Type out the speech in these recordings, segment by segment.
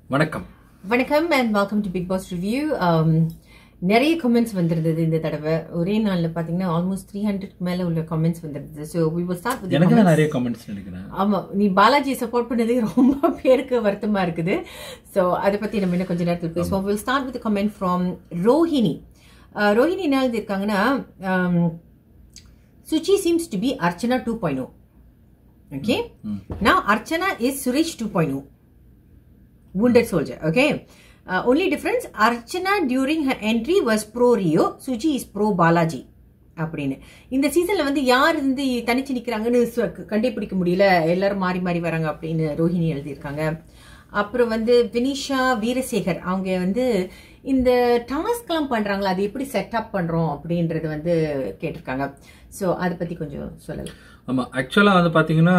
வணக்கம் வணக்கம் and welcome to Bigg Boss review நிறைய கமெண்ட்ஸ் வந்திருந்தது இந்த தடவை ஒரே நாள்ல பாத்தீங்கன்னா ஆல்மோஸ்ட் த்ரீ ஹண்ட்ரட் மேல உள்ள கமெண்ட்ஸ் வந்திருந்தது so we will start with the எனக்கு தான் comments. நிறைய கமெண்ட்ஸ் நினைக்கிறேன் ஆமா நீ பாலாஜி சப்போர்ட் பண்ணது ரொம்ப பேருக்கு வருத்தமா இருக்குது ஸோ அதை பத்தி நம்ம இன்னும் கொஞ்ச நேரத்தில் பேசுவோம் will start with comment from Rohini ah, Rohini என்ன எழுதியிருக்காங்கன்னா Suchi seems to be Archana two point O okay நான் Archana is Suresh two point O wounded soldier okay uh, only difference archana during her entry was pro rio suji is pro balaji அப்படின்னு இந்த சீசன்ல வந்து யார் இருந்து தனிச்சு நிக்கிறாங்கன்னு சு- கண்டுபிடிக்க முடியல எல்லாரும் மாறி மாறி வராங்க அப்படின்னு ரோஹிணி எழுதியிருக்காங்க அப்புறம் வந்து வினிஷா வீரசேகர் அவங்க வந்து இந்த டாஸ்க்லாம் பண்றாங்களா அது எப்படி செட்டப் பண்றோம் அப்படின்றது வந்து கேட்டிருக்காங்க ஸோ அதை பத்தி கொஞ்சம் சொல்லலாம் ஆமா ஆக்சுவலா வந்து பாத்தீங்கன்னா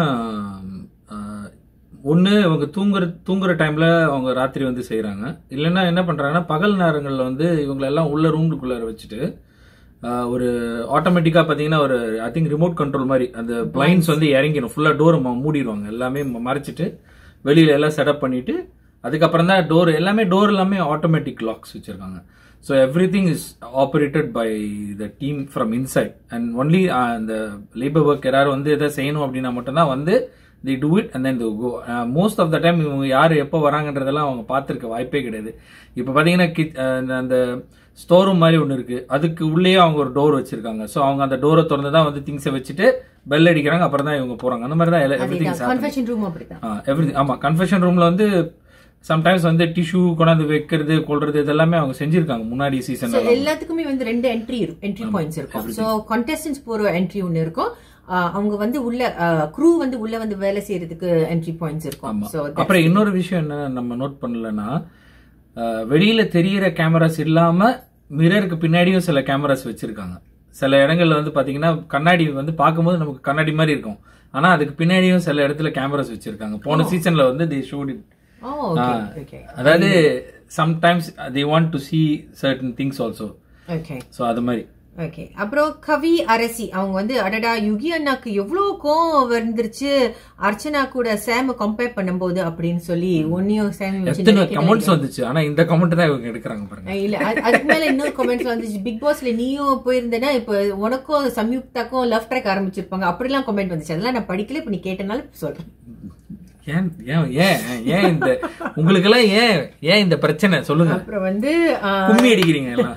ஒன்று இவங்க தூங்குற தூங்குற டைம்ல அவங்க ராத்திரி வந்து செய்றாங்க இல்லைன்னா என்ன பண்றாங்கன்னா பகல் நேரங்களில் வந்து இவங்களை எல்லாம் உள்ள ரூம்குள்ளார வச்சுட்டு ஆஹ், ஒரு ஆட்டோமேட்டிக்கா பாத்தீங்கன்னா ஒரு ஐ திங்க் ரிமோட் கண்ட்ரோல் மாதிரி அந்த பிளைன்ஸ் வந்து இறங்கிடும் ஃபுல்லா டோர் மூடிடுவாங்க எல்லாமே ம- மறைச்சிட்டு வெளியில எல்லாம் செட்டப் பண்ணிட்டு அதுக்கப்புறம் தான் டோர் எல்லாமே டோர் எல்லாமே ஆட்டோமேட்டிக் லாக்ஸ் வச்சிருக்காங்க so everything is operated by the team from inside and only அந்த லேபர் ஒர்க் யாராவது வந்து எதாவது செய்யணும் அப்படின்னா மட்டும்தான் வந்து they do it and then go most of the time இவங்க யார் எப்போ வராங்கன்றதெல்லாம் அவங்க பார்த்துருக்க வாய்ப்பே கிடையாது இப்போ பார்த்தீங்கன்னா கிச்- அஹ் இந்த- அந்த ஸ்டோர் ரூம் மாதிரி ஒன்று இருக்கு அதுக்கு உள்ளேயே அவங்க ஒரு டோர் வச்சிருக்காங்க ஸோ அவங்க அந்த டோரை திறந்து தான் வந்து திங்ஸை வச்சுட்டு பெல் அடிக்கிறாங்க அப்புறம் தான் இவங்க போறாங்க அந்த மாதிரி தான் எவ்ரி திங் கன்ஃபெஷன் ரூம் அப்படிதான் எவ்ரி ஆமா கன்ஃபெஷன் ரூம்ல வந்து சம்டைம்ஸ் வந்து டிஷ்யூ கொண்டாந்து வைக்கிறது கொள்றது இதெல்லாமே அவங்க செஞ்சிருக்காங்க முன்னாடி சீசன் So, எல்லாத்துக்குமே வந்து ரெண்டு என்ட்ரி என்ட்ரி பாயிண்ட்ஸ் இருக்கும் சோ கண்டெஸ்டன்ஸ் போற என்ட்ரி ஒன்னு இருக்கும் ஆஹ் அவங்க வந்து உள்ள க்ரூ வந்து உள்ள வந்து வேலை செய்யறதுக்கு என்ட்ரி பாயிண்ட்ஸ் இருக்கும் ஆமா சோ அப்புறம் இன்னொரு விஷயம் என்ன நம்ம நோட் பண்ணலன்னா அஹ், வெளியில தெரியிற கேமராஸ் இல்லாம மிரருக்கு பின்னாடியும் சில கேமராஸ் வச்சிருக்காங்க சில இடங்கள்ல வந்து பாத்தீங்கன்னா கண்ணாடி வந்து பார்க்கும்போது நமக்கு கண்ணாடி மாதிரி இருக்கும் ஆனா அதுக்கு பின்னாடியும் சில இடத்துல கேமராஸ் வச்சிருக்காங்க போன சீசன்ல வந்து the shot oh okay okay அதாவது sometimes they want to see certain things also okay so அது மாதிரி ஓகே அப்புறம் கவி அரசி அவங்க வந்து அடடா யுகி அண்ணாக்கு எவ்வளவு கோவம் வந்துருச்சு அர்ச்சனா கூட சேம கம்பேர் பண்ணும்போது அப்படின்னு சொல்லி ஒன்னையும் சேம் எத்தனை கமெண்ட்ஸ் வந்துச்சு ஆனா இந்த கமெண்ட் தான் இவங்க எடுக்கிறாங்க பாருங்க இல்ல அது- அதுக்கு மேல இன்னொரு கமெண்ட்ஸ் வந்துச்சு பிக் பாஸ்ல நீயும் போயிருந்தேன்னா இப்ப உனக்கும் சம்யுக்தாக்கும் லவ் ட்ராக் ஆரம்பிச்சிருப்பாங்க அப்படிலாம் கமெண்ட் வந்துச்சு அதெல்லாம் நான் படிக்கல இப்ப நீ கேட்டனால சொல்றேன் ஏன் ஏன் ஏன் ஏன் இந்த உங்களுக்கு எல்லாம் ஏன் ஏன் இந்த பிரச்சனை சொல்லுங்க அப்புறம் வந்து ஆஹ், கும்மி அடிக்கிறீங்க எல்லாம்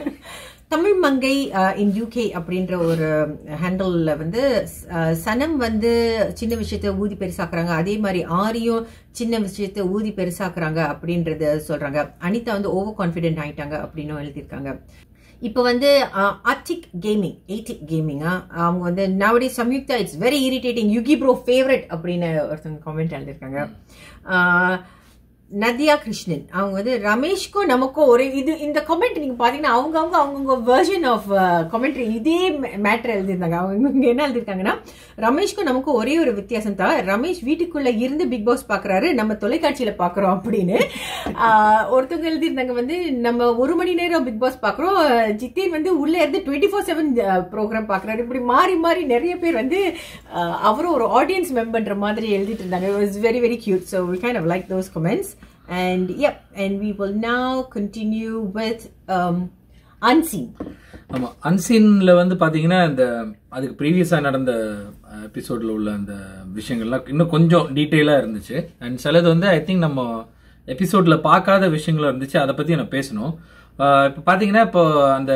தமிழ் மங்கை இன் யூகே அப்படின்ற ஒரு ஹேண்டில்ல வந்து அஹ், சனம் வந்து சின்ன விஷயத்த ஊதி பெருசாக்குறாங்க அதே மாதிரி ஆரியும் சின்ன விஷயத்த ஊதி பெருசாக்குறாங்க அப்படின்றத சொல்றாங்க அனிதா வந்து ஓவர் கான்பிடென்ட் ஆயிட்டாங்க அப்படின்னு எழுதியிருக்காங்க இப்போ வந்து அட்டிக் கேமிங் எயிட்டிக் கேமிங்கா அவங்க வந்து நவடி சம்யுக்தா இட்ஸ் வெரி இரிட்டேட்டிங் யுகி ப்ரோ ஃபேவரட் அப்படின்னு ஒருத்தவங்க காமெண்ட் எழுதியிருக்காங்க ஆஹ், நதியா கிருஷ்ணன் அவங்க வந்து ரமேஷ்க்கும் நமக்கும் ஒரு இது இந்த கமெண்ட் நீங்க பாத்தீங்கன்னா அவங்கவங்க அவங்கவுங்க வெர்ஷன் ஆஃப் கமெண்ட்ரி இதே மேட்டர் எழுதியிருந்தாங்க அவங்க இங்க என்ன எழுதியிருக்காங்கன்னா ரமேஷ்க்கும் நமக்கும் ஒரே ஒரு வித்தியாசம் தான் ரமேஷ் வீட்டுக்குள்ள இருந்து பிக் பாஸ் பாக்குறாரு நம்ம தொலைக்காட்சியில பாக்குறோம் அப்படின்னு ஆஹ், ஒருத்தவங்க எழுதியிருந்தாங்க வந்து நம்ம ஒரு மணி நேரம் பிக் பாஸ் பாக்குறோம் ஜித்தேன் வந்து உள்ள இருந்து டுவெண்ட்டி ஃபோர் செவன் ப்ரோக்ராம் பாக்குறாரு இப்படி மாறி மாறி நிறைய பேர் வந்து ஆஹ், அவரும் ஒரு ஆடியன்ஸ் மெம்பர்ன்ற மாதிரி எழுதிட்டு இருந்தாங்க it was very very cute so we kind of like those comments and yep and we will now continue with um, unseen ஆமா அன்சீன்ல வந்து பாத்தீங்கன்னா இந்த அதுக்கு ப்ரீவியஸா நடந்த எபிசோட்ல உள்ள அந்த விஷயங்கள்லாம் இன்னும் கொஞ்சம் டீட்டெயிலா இருந்துச்சு அண்ட் சிலது வந்து ஐ திங்க் நம்ம எபிசோட்ல பார்க்காத விஷயங்களும் இருந்துச்சு அதை பத்தி நான் பேசணும் அஹ் இப்ப பாத்தீங்கன்னா இப்போ அந்த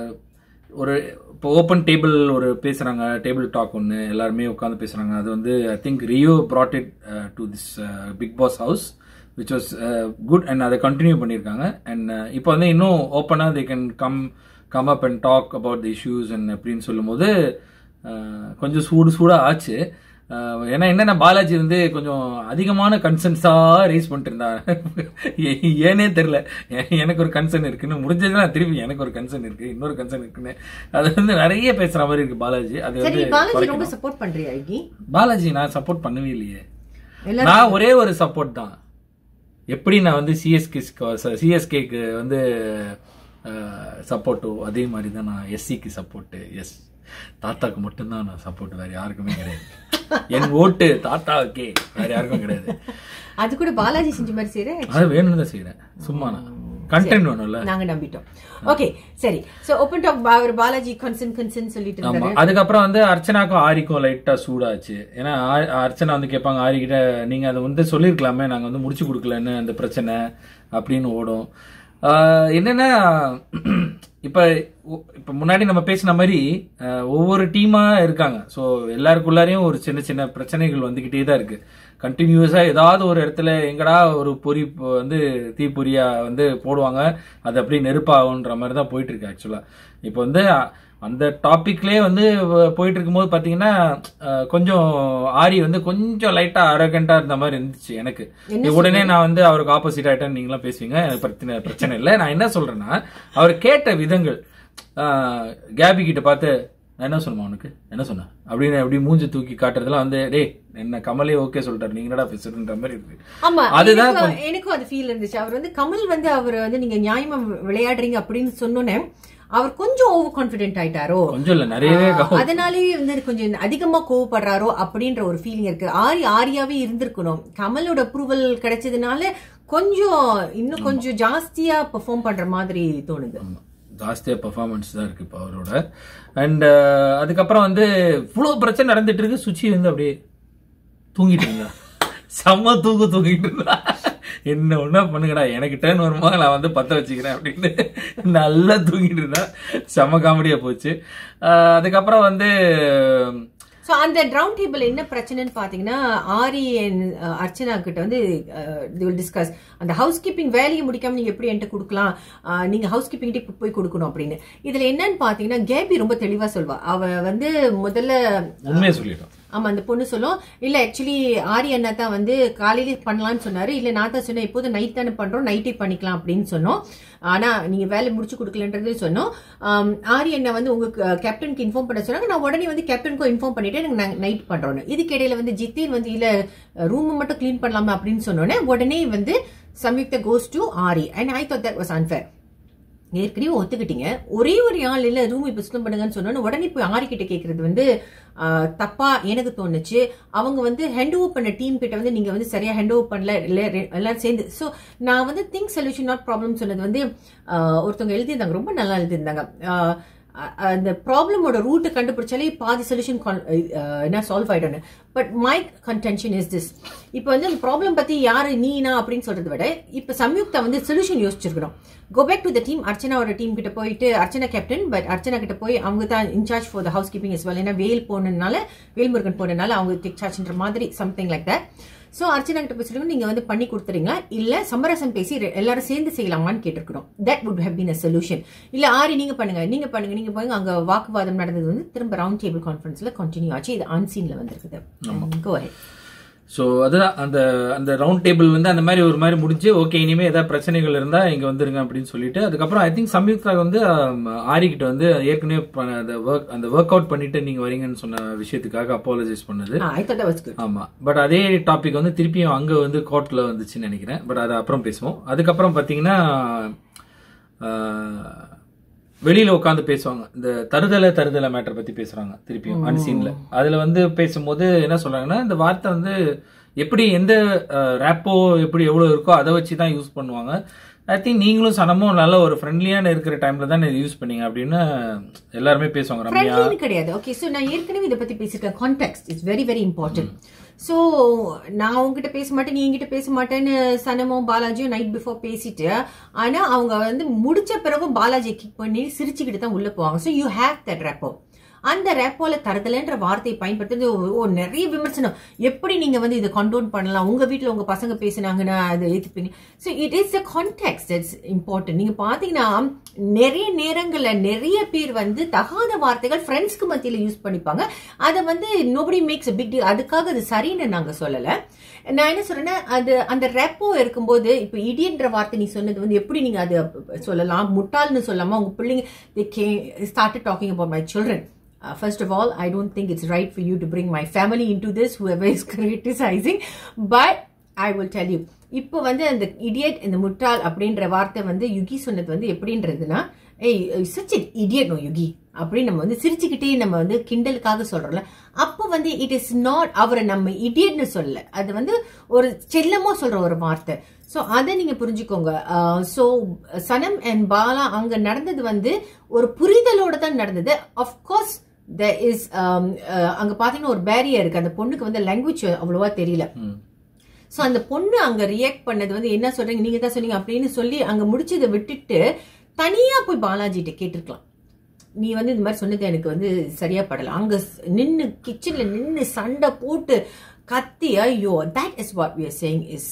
ஒரு இப்போ ஓப்பன் டேபிள் ஒரு பேசுறாங்க டேபிள் டாக் ஒன்று எல்லாருமே உட்காந்து பேசுறாங்க அது வந்து I think Rio brought it to this Bigg Boss house which was good and அதை கண்டினியூ பண்ணியிருக்காங்க அண்ட் இப்போ வந்து இன்னும் ஓப்பனாக they can come come up and talk about the issues and அப்படின்னு சொல்லும்போது அஹ், கொஞ்சம் சூடு சூடாக ஆச்சு அஹ், ஏன்னா என்னென்ன பாலாஜி வந்து கொஞ்சம் அதிகமான கன்சர்ன்ஸாக ரைஸ் பண்ணிட்டு இருந்தார் ஏ- ஏனே தெரில எனக்கு ஒரு கன்சர்ன் இருக்குன்னு முடிஞ்சதுலாம் திருப்பி எனக்கு ஒரு கன்சர்ன் இருக்கு இன்னொரு கன்சர்ன் இருக்குன்னு அது வந்து நிறைய பேசுற மாதிரி இருக்கு பாலாஜி அது சரி வந்து பாலாஜி குறைக்கணும். ரொம்ப சப்போர்ட் பண்றியா யுகி பாலாஜி நான் சப்போர்ட் பண்ணவே இல்லையே எல்லாரும் நான் ஒரே ஒரு சப்போர்ட் தான் எப்படி நான் வந்து சிஎஸ்கே சிஎஸ்கேக்கு வந்து சப்போர்ட்டோ அதே மாதிரி தான் நான் எஸ்சிக்கு சப்போர்ட்டு எஸ் தாத்தாக்கு மட்டும்தான் நான் சப்போர்ட் வேற யாருக்குமே கிடையாது என் ஓட்டு தாத்தாவுக்கே வேற யாருக்கும் கிடையாது அது கூட பாலாஜி செஞ்ச மாதிரி செய்யற அது வேணும்னு தான் செய்யறேன் சும்மா நான் கண்டென்ட் வேணும்ல நாங்க நம்பிட்டோம் ஓகே சரி சோ ஓபன் டாக் அவர் பாலாஜி கன்சன் கன்சன் சொல்லிட்டு ஆமா இருந்தாரு அதுக்கப்புறம் வந்து அர்ச்சனாக்கும் ஆரிக்கும் லைட்டா சூடாச்சு ஏன்னா ஆ- அர்ச்சனா வந்து கேட்பாங்க ஆரி கிட்ட நீங்க அதை வந்து சொல்லிருக்கலாமே நாங்க வந்து முடிச்சு கொடுக்கலன்னு அந்த பிரச்சனை அப்படின்னு ஓடும் ஆஹ் என்னன்னா இப்ப ஒ- இப்ப முன்னாடி நம்ம பேசின மாதிரி ஆஹ் ஒவ்வொரு டீமா இருக்காங்க ஸோ எல்லாருக்குள்ளாரையும் ஒரு சின்ன சின்ன பிரச்சனைகள் வந்துகிட்டே தான் இருக்கு கண்டினியூஸா ஏதாவது ஒரு இடத்துல எங்கடா ஒரு பொறி இப்போ வந்து தீப்பொறியா வந்து போடுவாங்க அது அப்படியே நெருப்பாகுன்ற மாதிரி தான் போயிட்டு இருக்கு ஆக்சுவலா இப்போ வந்து அ- அந்த டாபிக்லயே வந்து வ- போயிட்டு இருக்கும்போது பாத்தீங்கன்னா அஹ், கொஞ்சம் ஆரி வந்து கொஞ்சம் லைட்டா அரகண்டா இருந்த மாதிரி இருந்துச்சு எனக்கு உடனே நான் வந்து அவருக்கு ஆப்போசிட் ஆயிட்டேன் நீங்களாம் பேசுவீங்க எனக்கு பிரச்சனை பிரச்சனை இல்லை நான் என்ன சொல்றேன்னா அவர் கேட்ட விதங்கள் அஹ், கேபி கிட்ட பார்த்து நான் என்ன சொன்னேன் அவனுக்கு என்ன சொன்னேன் அப்படின்னு அப்படி மூஞ்சி தூக்கி காட்டுறதுலாம் வந்து டேய் என்ன கமலே ஓகே சொல்லிட்டாரு நீங்க என்னடா பேசுறன்ற மாதிரி இருக்கு ஆமா அதுதான் எனக்கும் எனக்கும் அது ஃபீல் இருந்துச்சு அவர் வந்து கமல் வந்து அவர் வந்து நீங்க நியாயமா விளையாடுறீங்க அப்படின்னு சொன்னோன்னே அவர் கொஞ்சம் ஓவர் கான்பிடென்ட் ஆயிட்டாரோ கொஞ்சம் இல்ல நிறையவே ஆஹ், அதனாலேயே வந்து கொஞ்சம் அதிகமா கோவப்படுறாரோ அப்படின்ற ஒரு ஃபீலிங் இருக்கு ஆரி ஆரியாவே இருந்திருக்கணும் கமலோட அப்ரூவல் கிடைச்சதுனால கொஞ்சம் இன்னும் கொஞ்சம் ஜாஸ்தியா பெர்ஃபார்ம் பண்ற மாதிரி தோணுது ஆமா. ஜாஸ்தியா பெர்ஃபார்மன்ஸ் தான் இருக்கு இப்போ அவரோட அண்ட் அதுக்கப்புறம் வந்து இவ்வளோ பிரச்சனை நடந்துட்டு இருக்கு சுச்சி வந்து அப்படியே தூங்கிட்டு இருந்தா செம்ம தூக்கு தூங்கிட்டு இருந்தா என்ன ஒண்ணா பண்ணுங்கடா எனக்கு டேர்ன் வருமா நான் வந்து பத்த வச்சுக்கிறேன் அப்படின்னு நல்லா தூங்கிட்டு இருந்தா செம்ம காமெடியா போச்சு அஹ் அதுக்கப்புறம் வந்து சோ அந்த ரவுண்ட் டேபிள் என்ன பிரச்சனைன்னு பாத்தீங்கன்னா ஆரி and, அஹ், அர்ச்சனா கிட்ட வந்து டிஸ்கஸ் அந்த ஹவுஸ் கீப்பிங் வேலையை முடிக்காம நீங்க எப்படி என்கிட்ட கொடுக்கலாம் அஹ், நீங்க ஹவுஸ் கீப்பிங் போய் கொடுக்கணும் அப்படின்னு இதுல என்னன்னு பாத்தீங்கன்னா கேபி ரொம்ப தெளிவா சொல்வா அவ வந்து முதல்ல உண்மையை சொல்லிட்டோம் ஆமா அந்த பொண்ணு சொல்லும் இல்ல ஆக்சுவலி ஆரி அண்ணா தான் வந்து காலையில பண்ணலாம்னு சொன்னாரு இல்ல நான் தான் சொன்னேன் இப்போது நைட் தானே பண்றோம் நைட்டே பண்ணிக்கலாம் அப்படின்னு சொன்னோம் ஆனா நீங்க வேலை முடிச்சு கொடுக்கலன்றது சொன்னோம் ஆம், ஆரி அண்ணா வந்து உங்க கேப்டனுக்கு இன்ஃபார்ம் பண்ண சொன்னாங்க நான் உடனே வந்து கேப்டனுக்கும் இன்ஃபார்ம் பண்ணிட்டு எனக்கு நைட் பண்றோம் இதுக்கு இடையில வந்து ஜித்தின் வந்து இல்ல ரூம் மட்டும் க்ளீன் பண்ணலாமா அப்படின்னு சொன்னோன்னே உடனே வந்து Samyuktha goes to Aari and I thought that was unfair ஏற்கனவே ஒத்துக்கிட்டீங்க ஒரே ஒரு ஆள் இல்ல ரூம் இப்ப சுத்தம் பண்ணுங்கன்னு சொன்னோன்னு உடனே போய் ஆரி கிட்ட கேக்குறது வந்து ஆஹ், தப்பா எனக்கு தோணுச்சு அவங்க வந்து ஹேண்ட் ஓவர் பண்ண டீம் கிட்ட வந்து நீங்க வந்து சரியா ஹேண்ட் ஓவர் பண்ணல இல்ல ரெ- எல்லாரும் சேர்ந்து சோ நான் வந்து திங்க் சொல்யூஷன் நாட் ப்ராப்ளம் சொன்னது வந்து ஆஹ், ஒருத்தவங்க எழுதியிருந்தாங்க ரொம்ப நல்லா எழுதியிருந்தாங்க ஆஹ், அ- அந்த ப்ராப்ளமோட ரூட்டை கண்டுபிடிச்சாலே பாதி சொல்யூஷன் என்ன சால்வ் ஆயிடும் but my contention is this இப்போ வந்து அந்த ப்ராப்ளம் பத்தி யாரு நீனா அப்படின்னு சொல்றதை விட இப்போ சம்யுக்தா வந்து சொல்யூஷன் யோசிச்சிருக்கணும் go back to the team அர்ச்சனாவோட டீம் கிட்ட போயிட்டு அர்ச்சனா கேப்டன் பட் அர்ச்சனா கிட்ட போய் அவங்க தான் incharge for the housekeeping is well ஏன்னா வேல் போனதுனால வேல்முருகன் போனதுனால அவங்க டேக் சார்ஜ்ன்ற மாதிரி something like that so Archana கிட்ட பேசிட்டு நீங்க வந்து பண்ணி கொடுத்துறீங்களா இல்ல சமரசம் பேசி ரெ- எல்லாரும் சேர்ந்து செய்யலாமான்னு கேட்டிருக்கிறோம் that would have been a solution இல்ல ஆரி நீங்க பண்ணுங்க நீங்க பண்ணுங்க நீங்க போய் அங்க வாக்குவாதம் நடந்தது வந்து திரும்ப ரவுண்ட் டேபிள் கான்ஃபரன்ஸ்ல கண்டினியூ ஆச்சு இது அன்சீன்ல வந்திருக்குது கோ ahead ஸோ அதுதான் அந்த அந்த ரவுண்ட் டேபிள் வந்து அந்த மாதிரி ஒரு மாதிரி முடிஞ்சு ஓகே இனிமே ஏதாவது பிரச்சனைகள் இருந்தா இங்க வந்துருங்க அப்படின்னு சொல்லிட்டு அதுக்கப்புறம் ஐ திங்க் சம்யுக்தா வந்து ஆம், ஆரிக்கிட்ட வந்து ஏற்கனவே ப- அந்த ஒர்க் அந்த ஒர்க் அவுட் பண்ணிட்டு நீங்க வரீங்கன்னு சொன்ன விஷயத்துக்காக அப்பாலஜைஸ் பண்ணது ஐ தாட் வாஸ் குட் ஆமா பட் அதே டாபிக் வந்து திருப்பியும் அங்க வந்து கோர்ட்ல வந்துச்சுன்னு நினைக்கிறேன் பட் அது அப்புறம் பேசுவோம் அதுக்கப்புறம் பாத்தீங்கன்னா ஆஹ், வெளியில உட்காந்து பேசுவாங்க இந்த தருதலை தருதலை மேட்டர் பத்தி பேசுறாங்க திருப்பியும் அன்சீன்ல அதுல வந்து பேசும்போது என்ன சொல்றாங்கன்னா இந்த வார்த்தை வந்து எப்படி எந்த ரேப்போ எப்படி எவ்வளவு இருக்கோ அதை வச்சு தான் யூஸ் பண்ணுவாங்க ஐ திங்க் நீங்களும் சனமும் நல்ல ஒரு ஃப்ரெண்ட்லியான இருக்கிற டைம்ல தான் இதை யூஸ் பண்ணீங்க அப்படின்னு எல்லாருமே பேசுவாங்க ரம்யா ஃப்ரெண்ட்லின்னு கிடையாது ஓகே ஸோ நான் ஏற்கனவே இதை பத்தி பேசியிருக்கேன் context is very very important so நான் உங்ககிட்ட பேச மாட்டேன் நீ என்கிட்ட பேச மாட்டேன்னு சனமும் பாலாஜியும் நைட் பிஃபோர் பேசிட்டு ஆனா அவங்க வந்து முடிச்ச பிறகு பாலாஜியை கிக் பண்ணி சிரிச்சுக்கிட்டு தான் உள்ள போவாங்க so you have that rapport அந்த ரேப்போல தருதலைன்ற வார்த்தையை பயன்படுத்துறது ஓ- ஓ நிறைய விமர்சனம் எப்படி நீங்க வந்து இதை கண்டோன் பண்ணலாம் உங்க வீட்ல உங்க பசங்க பேசினாங்கன்னா அதை ஏத்துப்பீங்க so it is a context it's important நீங்க பாத்தீங்கன்னா நிறைய நேரங்கள்ல நிறைய பேர் வந்து தகாத வார்த்தைகள் ஃப்ரெண்ட்ஸ்க்கு மத்தியில யூஸ் பண்ணிப்பாங்க அதை வந்து நோபடி மேக்ஸ் பிக் டீல் அதுக்காக அது சரின்னு நாங்க சொல்லல நான் என்ன சொல்றேன்னா அது அந்த ரெப்போ இருக்கும்போது இப்போ இடியன்ற வார்த்தை நீ சொன்னது வந்து எப்படி நீங்க அது சொல்லலாம் முட்டாள்னு சொல்லாம உங்க பிள்ளைங்க start talking about my children Uh, first of all, I don't think it's right for you to bring my family into this, whoever is criticizing. But I will tell you, இப்போ வந்து அந்த இடியட் இந்த முட்டாள் அப்படின்ற வார்த்தை வந்து Yuqi சொன்னது வந்து எப்படின்றதுன்னா ஏய் சச் இடியட் நோ யுகி அப்படின்னு நம்ம வந்து சிரிச்சுக்கிட்டே நம்ம வந்து கிண்டலுக்காக சொல்றோம்ல அப்போ வந்து இட் இஸ் நாட் அவரை நம்ம இடியட்னு சொல்லல அது வந்து ஒரு செல்லமா சொல்ற ஒரு வார்த்தை ஸோ அதை நீங்க புரிஞ்சுக்கோங்க ஸோ சனம் அண்ட் பாலா அங்க நடந்தது வந்து ஒரு புரிதலோட தான் நடந்தது அஃப்கோர்ஸ் த இஸ் அங்க பாத்தீங்கன்னா ஒரு பேரியர் இருக்கு அந்த பொண்ணுக்கு வந்து லாங்குவேஜ் அவ்வளவா தெரியல ம். சோ அந்த பொண்ணு அங்க ரியாக்ட் பண்ணது வந்து என்ன சொல்றீங்க நீங்க தான் சொன்னீங்க அப்படின்னு சொல்லி அங்க முடிச்சதை விட்டுட்டு தனியா போய் பாலாஜிட்ட கேட்டிருக்கலாம் நீ வந்து இந்த மாதிரி சொன்னது எனக்கு வந்து சரியா படல அங்க ஸ்- நின்னு கிச்சன்ல நின்னு சண்டை போட்டு கத்தி ஐயோ that is what we are saying is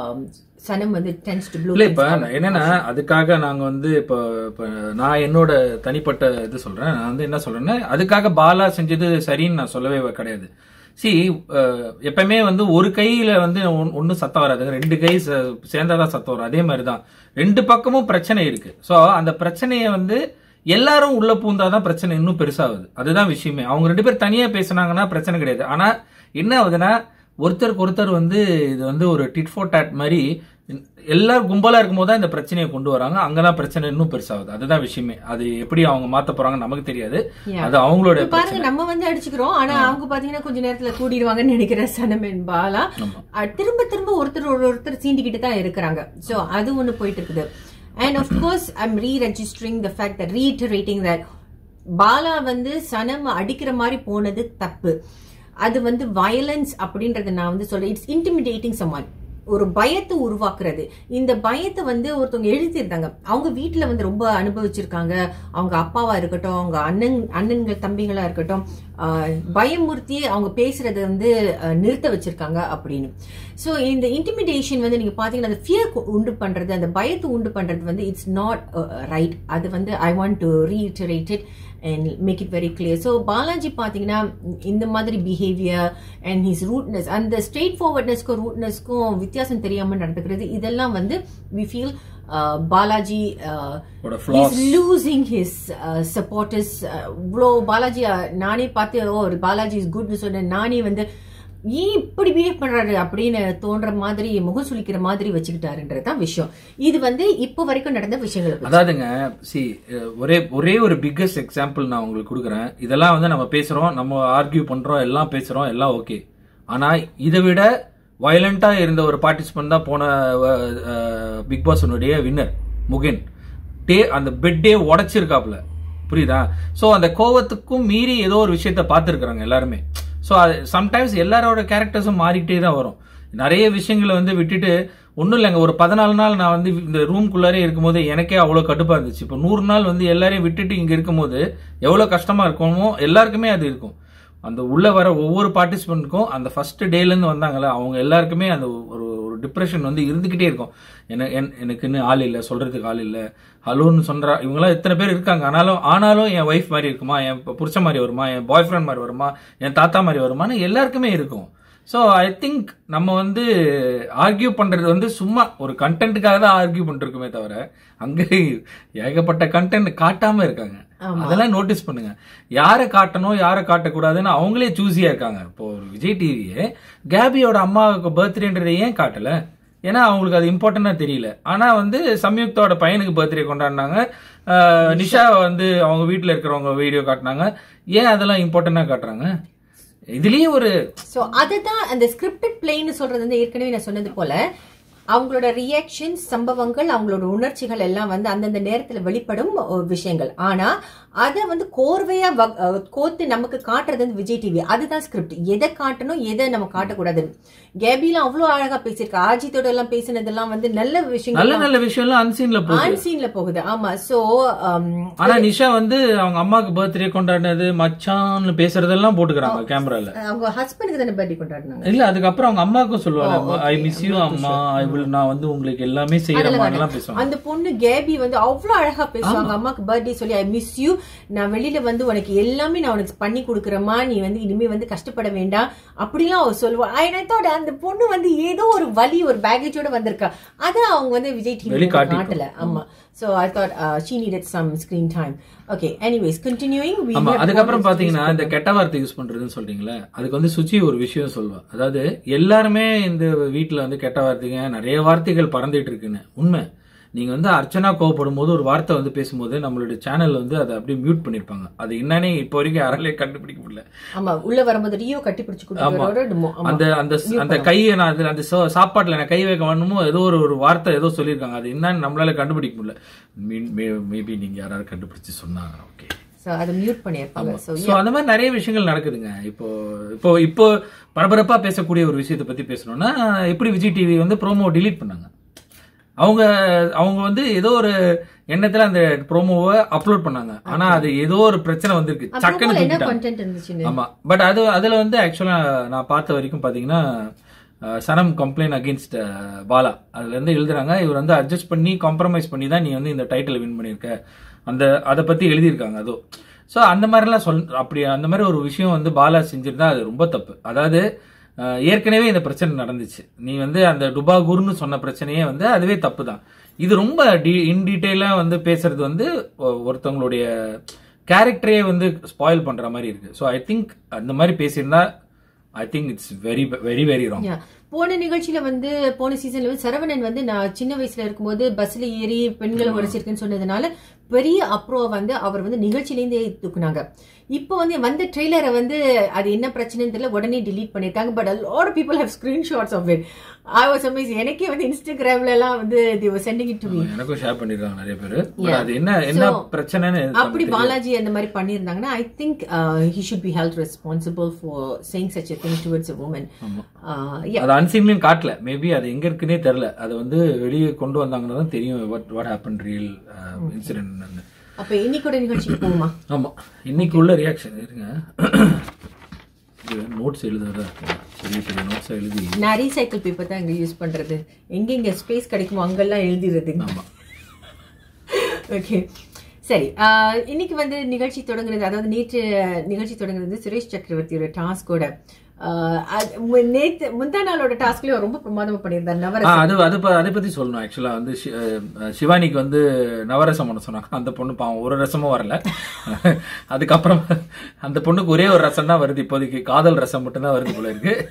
Sanam வந்து டென்ஸ் டு ப்ளூ இல்ல இப்ப நான் என்னன்னா அதுக்காக நாங்க வந்து இப்ப இப்ப நான் என்னோட தனிப்பட்ட இது சொல்றேன் நான் வந்து என்ன சொல்றேன்னா அதுக்காக பாலா செஞ்சது சரின்னு நான் சொல்லவே கிடையாது சி எப்பவுமே வந்து ஒரு கையில வந்து ஒன்- ஒண்ணு சத்தம் வராது ரெண்டு கை ச- சேர்ந்தாதான் சத்தம் வரும் அதே மாதிரி தான் ரெண்டு பக்கமும் பிரச்சனை இருக்கு சோ அந்த பிரச்சனையை வந்து எல்லாரும் உள்ள பூந்தாதான் பிரச்சனை இன்னும் பெருசாகுது அதுதான் விஷயமே அவங்க ரெண்டு பேர் தனியா பேசுனாங்கன்னா பிரச்சனை கிடையாது ஆனா என்ன ஆகுதுன்னா ஒருத்தருக்கு ஒருத்தர் வந்து இது வந்து ஒரு டிட் ஃபோர் டாட் மாதிரி எல்லாரும் கும்பலா இருக்கும்போது தான் இந்த பிரச்சனையை கொண்டு வராங்க அங்கதான் பிரச்சனை இன்னும் பெருசாகுது அதுதான் விஷயமே அது எப்படி அவங்க மாத்த போறாங்க நமக்கு தெரியாது Yeah. அது அவங்களோட இப்ப பாருங்க நம்ம வந்து அடிச்சுக்கிறோம் ஆனா அவங்க பாத்தீங்கன்னா கொஞ்ச நேரத்துல கூடிடுவாங்கன்னு நினைக்கிறேன் சனமேன் பாலா ஆமா. அஹ் திரும்ப திரும்ப ஒருத்தர் ஒரு ஒருத்தர் சீண்டிக்கிட்டு தான் இருக்கிறாங்க சோ அது ஒண்ணு போயிட்டு இருக்குது and of course I'm re registering the fact that reiterating that Bala வந்து சனம் அடிக்கிற மாதிரி போனது தப்பு அது வந்து வயலன்ஸ் அப்படின்றத நான் வந்து சொல்றேன் இட்ஸ் இன்டிமிடேட்டிங் சமான் ஒரு பயத்தை உருவாக்குறது இந்த பயத்தை வந்து ஒருத்தவங்க எழுதியிருந்தாங்க அவங்க வீட்டுல வந்து ரொம்ப அனுபவிச்சிருக்காங்க அவங்க அப்பாவா இருக்கட்டும் அவங்க அண்ணன் அண்ணன்கள் தம்பிங்களா இருக்கட்டும் ஆஹ், பயமுறுத்தி அவங்க பேசுறத வந்து ஆஹ், நிறுத்த வச்சிருக்காங்க அப்படின்னு ஸோ இந்த இன்டிமிடேஷன் வந்து நீங்க பாத்தீங்கன்னா அந்த ஃபியர் உண்டு பண்றது அந்த பயத்தை உண்டு பண்றது வந்து இட்ஸ் நாட் ரைட் அது வந்து I want to reiterate it and make it very clear so Balaji பார்த்தீங்கன்னா இந்த மாதிரி பிஹேவியர் அண்ட் ஹிஸ் ரூட்னஸ் அந்த ஸ்ட்ரெயிட் ஃபார்வர்ட்னஸ்க்கும் ரூட்னஸ்க்கும் வித்தியாசம் தெரியாமல் நடந்துக்கிறது இதெல்லாம் வந்து வி ஃபீல் பாலாஜி ஓட flaws. லூசிங் ஹிஸ் சப்போர்ட்டர்ஸ் இவ்வளோ பாலாஜி uh, நானே பார்த்து ஓ பாலாஜி இஸ் குட்னு சொன்னேன் நானே வந்து ஏன் இப்படி பிஹேவ் பண்றாரு அப்படின்னு தோன்ற மாதிரி முகம் சுளிக்கிற மாதிரி வச்சுக்கிட்டாருன்றது தான் விஷயம் இது வந்து இப்போ வரைக்கும் நடந்த விஷயங்கள் வச்சு. அதாவதுங்க சி ஒரே ஒரே ஒரு பிக்கஸ்ட் எக்ஸாம்பிள் நான் உங்களுக்கு கொடுக்குறேன் இதெல்லாம் வந்து நம்ம பேசுறோம் நம்ம ஆர்கியூ பண்றோம் எல்லாம் பேசுறோம் எல்லாம் ஓகே ஆனா இதை விட வயலண்டா இருந்த ஒரு பார்ட்டிசிபென்ட் தான் போன பிக் பாஸனுடைய வின்னர் முகின் டே அந்த பெட்டே உடைச்சிருக்காப்ல புரியுதா சோ அந்த கோவத்துக்கும் மீறி ஏதோ ஒரு விஷயத்த பார்த்துருக்குறாங்க எல்லாருமே ஸோ அது சம்டைம்ஸ் எல்லாரோட கேரக்டர்ஸும் மாறிக்கிட்டே தான் வரும் நிறைய விஷயங்களை வந்து விட்டுட்டு ஒன்றும் இல்லைங்க ஒரு பதினாலு நாள் நான் வந்து இந்த ரூம்குள்ளாரே இருக்கும்போது எனக்கே அவ்வளோ கடுப்பாக இருந்துச்சு இப்போ நூறு நாள் வந்து எல்லாரையும் விட்டுட்டு இங்கே இருக்கும்போது எவ்வளோ கஷ்டமாக இருக்குமோ எல்லாருக்குமே அது இருக்கும் அந்த உள்ள வர ஒவ்வொரு பார்ட்டிசிபெண்ட்டுக்கும் அந்த ஃபர்ஸ்ட் டேலேருந்து வந்தாங்கல்ல அவங்க எல்லாருக்குமே அந்த ஒரு ஒரு டிப்ரெஷன் வந்து இருந்துகிட்டே இருக்கும் என என்- எனக்குன்னு ஆள் இல்லை சொல்றதுக்கு ஆள் இல்லை ஹலோன்னு சொல்றா இவங்கெல்லாம் எத்தனை பேர் இருக்காங்க ஆனாலும் ஆனாலும் என் ஒய்ஃப் மாதிரி இருக்குமா என் புருஷன் மாதிரி வருமா என் பாய் ஃப்ரெண்ட் மாதிரி வருமா என் தாத்தா மாதிரி வருமான்னு எல்லாருக்குமே இருக்கும் ஸோ ஐ திங்க் நம்ம வந்து ஆர்கியூ பண்றது வந்து சும்மா ஒரு கண்டென்ட்டுக்காக தான் ஆர்கியூ பண்ணிருக்குமே தவிர அங்க ஏகப்பட்ட கண்டென்ட் காட்டாம இருக்காங்க அதெல்லாம் நோட்டீஸ் பண்ணுங்க யாரை காட்டணும் யாரை காட்டக்கூடாதுன்னு அவங்களே சூஸியா இருக்காங்க இப்போ ஒரு விஜய் டிவியே கேபியோட அம்மாவுக்கு பர்த்டேன்றதை ஏன் காட்டல ஏன்னா அவங்களுக்கு அது இம்பார்ட்டண்டா தெரியல ஆனா வந்து சம்யுக்தோட பையனுக்கு பர்த்டே கொண்டாடினாங்க ஆஹ் நிஷா வந்து அவங்க வீட்டுல இருக்கிறவங்க வீடியோ காட்டினாங்க ஏன் அதெல்லாம் இம்பார்ட்டண்டா காட்டுறாங்க இதுலயே ஒரு சோ அதுதான் அந்த ஸ்கிரிப்டட் பிளேன்னு சொல்றது வந்து ஏற்கனவே நான் சொன்னது போல அவங்களோட ரியாக்ஷன் சம்பவங்கள் அவங்களோட உணர்ச்சிகள் எல்லாம் வந்து அந்தந்த நேரத்துல வெளிப்படும் ஒரு விஷயங்கள் ஆனா அதை வந்து கோர்வையா வ- அஹ் கோத்து நமக்கு காட்டுறது வந்து விஜய் டிவி அதுதான் ஸ்கிரிப்ட் எதை காட்டணும் எதை நம்ம காட்டக்கூடாது கேபிலாம் அவ்வளவு அழகா பேசியிருக்கா ஆஜித்தோட எல்லாம் பேசினதெல்லாம் வந்து நல்ல நல்ல விஷயங்கள் நல்ல விஷயம்லாம் அன்சீன்ல போகுது ஆன் சீன்ல போகுது ஆமா சோ ஆனா நிஷா வந்து அவங்க அம்மாக்கு பர்த்டே கொண்டாடினது மச்சான்னு பேசுறதெல்லாம் போட்டுக்கிறாங்க கேமரால அவங்க ஹஸ்பண்டுக்கு தானே பர்த்டே கொண்டாடினாங்க இல்ல அதுக்கப்புறம் அவங்க அம்மாவுக்கும் சொல்லுவாங்க ஐ மிஸ் யூ அம்மா ஐ வில் நான் வந்து உங்களுக்கு எல்லாமே செய்யறமான்லாம் பேசுவாங்க அந்த பொண்ணு கேபி வந்து அவ்வளவு அழகா பேசுவாங்க அம்மாக்கு பர்த்டே சொல்லி ஐ மிஸ் யூ நான் வெளியில வந்து உனக்கு எல்லாமே நான் உனக்கு பண்ணி கொடுக்குறேம்மா நீ வந்து இனிமே வந்து கஷ்டப்பட வேண்டாம் அப்படிலாம் அவ சொல்லுவா ஐநத்தோட அந்த பொண்ணு வந்து ஏதோ ஒரு வலி ஒரு பேகேஜோட வந்திருக்கா அத அவங்க வந்து விஜய் டிவி வெளிக்காட்டிக்கணும். காட்டல ஆமா so I thought she needed some screen time okay anyways continuing ஆமா அதுக்கப்புறம் பாத்தீங்கன்னா இந்த கெட்ட வார்த்தை யூஸ் பண்றதுன்னு சொல்றீங்களே அதுக்கு வந்து சுச்சி ஒரு விஷயம் சொல்லுவா அதாவது எல்லாருமே இந்த வீட்டுல வந்து கெட்ட வார்த்தைங்க நிறைய வார்த்தைகள் பறந்துட்டு இருக்குன்னு உண்மை நீங்க வந்து அர்ச்சனா கோவப்படும் போது ஒரு வார்த்தை வந்து பேசும்போது நம்மளுடைய சேனல்ல வந்து அதை அப்படியே மியூட் பண்ணிருப்பாங்க அது என்னன்னே இப்போ வரைக்கும் யாராலே கண்டுபிடிக்க முடியல ஆமா உள்ள வரும்போது ரியோ கட்டி பிடிச்சு கொடுத்தவரோட அந்த அந்த அந்த கையை நான் அதுல அந்த சா- சாப்பாட்டுல நான் கை வைக்க வேணுமோ ஏதோ ஒரு ஒரு வார்த்தை ஏதோ சொல்லியிருக்காங்க அது என்னன்னு நம்மளால கண்டுபிடிக்க முடியல மேபி நீங்க யாராவது கண்டுபிடிச்சு சொன்னாங்க ஓகே சோ அதை மியூட் பண்ணிருப்பாங்க சோ சோ அந்த மாதிரி நிறைய விஷயங்கள் நடக்குதுங்க இப்போ இப்போ இப்போ பரபரப்பா பேசக்கூடிய ஒரு விஷயத்தை பத்தி பேசணும்னா எப்படி விஜய் டிவி வந்து ப்ரோமோ delete பண்ணாங்க அவங்க அவங்க வந்து ஏதோ ஒரு எண்ணத்துல அந்த ப்ரோமோவை அப்லோட் பண்ணாங்க ஆனா அது ஏதோ ஒரு பிரச்சனை வந்திருக்கு சக்குன்னு என்ன தூக்கிட்டாங்க கண்டென்ட் இருந்துச்சுன்னு ஆமா பட் அது அதுல வந்து ஆக்சுவலா நான் பார்த்த வரைக்கும் பாத்தீங்கன்னா அஹ், சனம் கம்ப்ளைண்ட் அகேன்ஸ்ட் பாலா அதுல இருந்து எழுதுறாங்க இவர் வந்து அட்ஜஸ்ட் பண்ணி காம்ப்ரமைஸ் பண்ணி தான் நீ வந்து இந்த டைட்டில் வின் பண்ணியிருக்க அந்த அதை பத்தி எழுதியிருக்காங்க அதோ ஸோ அந்த மாதிரிலாம் சொல் அப்படி அந்த மாதிரி ஒரு விஷயம் வந்து பாலா செஞ்சிருந்தா அது ரொம்ப தப்பு அதாவது அஹ், ஏற்கனவே இந்த பிரச்சனை நடந்துச்சு நீ வந்து அந்த டுபாகூர்னு சொன்ன பிரச்சனையே வந்து அதுவே தப்பு தான் இது ரொம்ப டி இன் டீட்டெயிலாக வந்து பேசுறது வந்து ஒ- ஒருத்தவங்களுடைய கேரக்டரே வந்து ஸ்பாயில் பண்ற மாதிரி இருக்கு ஸோ ஐ திங்க் அந்த மாதிரி பேசியிருந்தா I think it's very very very wrong Yeah. போன நிகழ்ச்சியில வந்து போன சீசன்ல வந்து சரவணன் வந்து நான் சின்ன வயசுல இருக்கும்போது பஸ்ல ஏறி பெண்களை உடைச்சிருக்கேன்னு சொன்னதுனால பெரிய அப்ரோ வந்து அவர் வந்து நிகழ்ச்சியிலேருந்தே தூக்குனாங்க இப்போ வந்து வந்த ட்ரெய்லரை வந்து அது என்ன பிரச்சனைன்னு தெரியல உடனே delete பண்ணிருக்காங்க but lot of people have screenshots of it I was amaze எனக்கே வந்து இன்ஸ்டாகிராம்ல எல்லாம் வந்து they were sending it to me எனக்கும் ஷேர் பண்ணிருக்காங்க நிறைய பேர் அது என்ன என்ன பிரச்சனைன்னு அப்படி பாலாஜி அந்த மாதிரி பண்ணியிருந்தாங்கன்னா I think he should be held responsible for saying such a thing towards a woman Uh, yeah. அது அன்சீன்லயும் காட்டல மேபி அது எங்க இருக்குன்னே தெரியல அது வந்து வெளியே கொண்டு வந்தாங்கன்னா தான் தெரியும் what what happen real incident அப்ப இன்னைக்கோட நிகழ்ச்சிக்கு போகுமா ஆமா இன்னைக்கு உள்ள ரியாக்ஷன் இருங்க நோட்ஸ் எழுதுறதா இருக்கு பெரிய பெரிய நோட்ஸ் எழுதி நான் ரீசைக்கிள் பேப்பர் தான் இங்க யூஸ் பண்றது எங்க இங்க ஸ்பேஸ் கிடைக்குமோ அங்கெல்லாம் எழுதிடுறது ஆமா ஓகே சரி ஆஹ் இன்னைக்கு வந்து நிகழ்ச்சி தொடங்குறது அதாவது நேற்று நிகழ்ச்சி தொடங்குறது சுரேஷ் சக்கரவர்த்தியோட டாஸ்கோட நேத்து முந்தா நாளோட டாஸ்க்லயும் ரொம்ப பிரமாதமா பண்ணியிருந்தார் நவர ஆ, அது அது ப- அதை பத்தி சொல்லணும் ஆக்சுவலா வந்து ஷி- அஹ், சிவானிக்கு வந்து நவரசம் பண்ண சொன்னாங்க அந்த பொண்ணு பாவம் ஒரு ரசமும் வரல அதுக்கப்புறம் அந்த பொண்ணுக்கு ஒரே ஒரு ரசம் தான் வருது இப்போதைக்கு காதல் ரசம் மட்டும் தான் வருது போல இருக்கு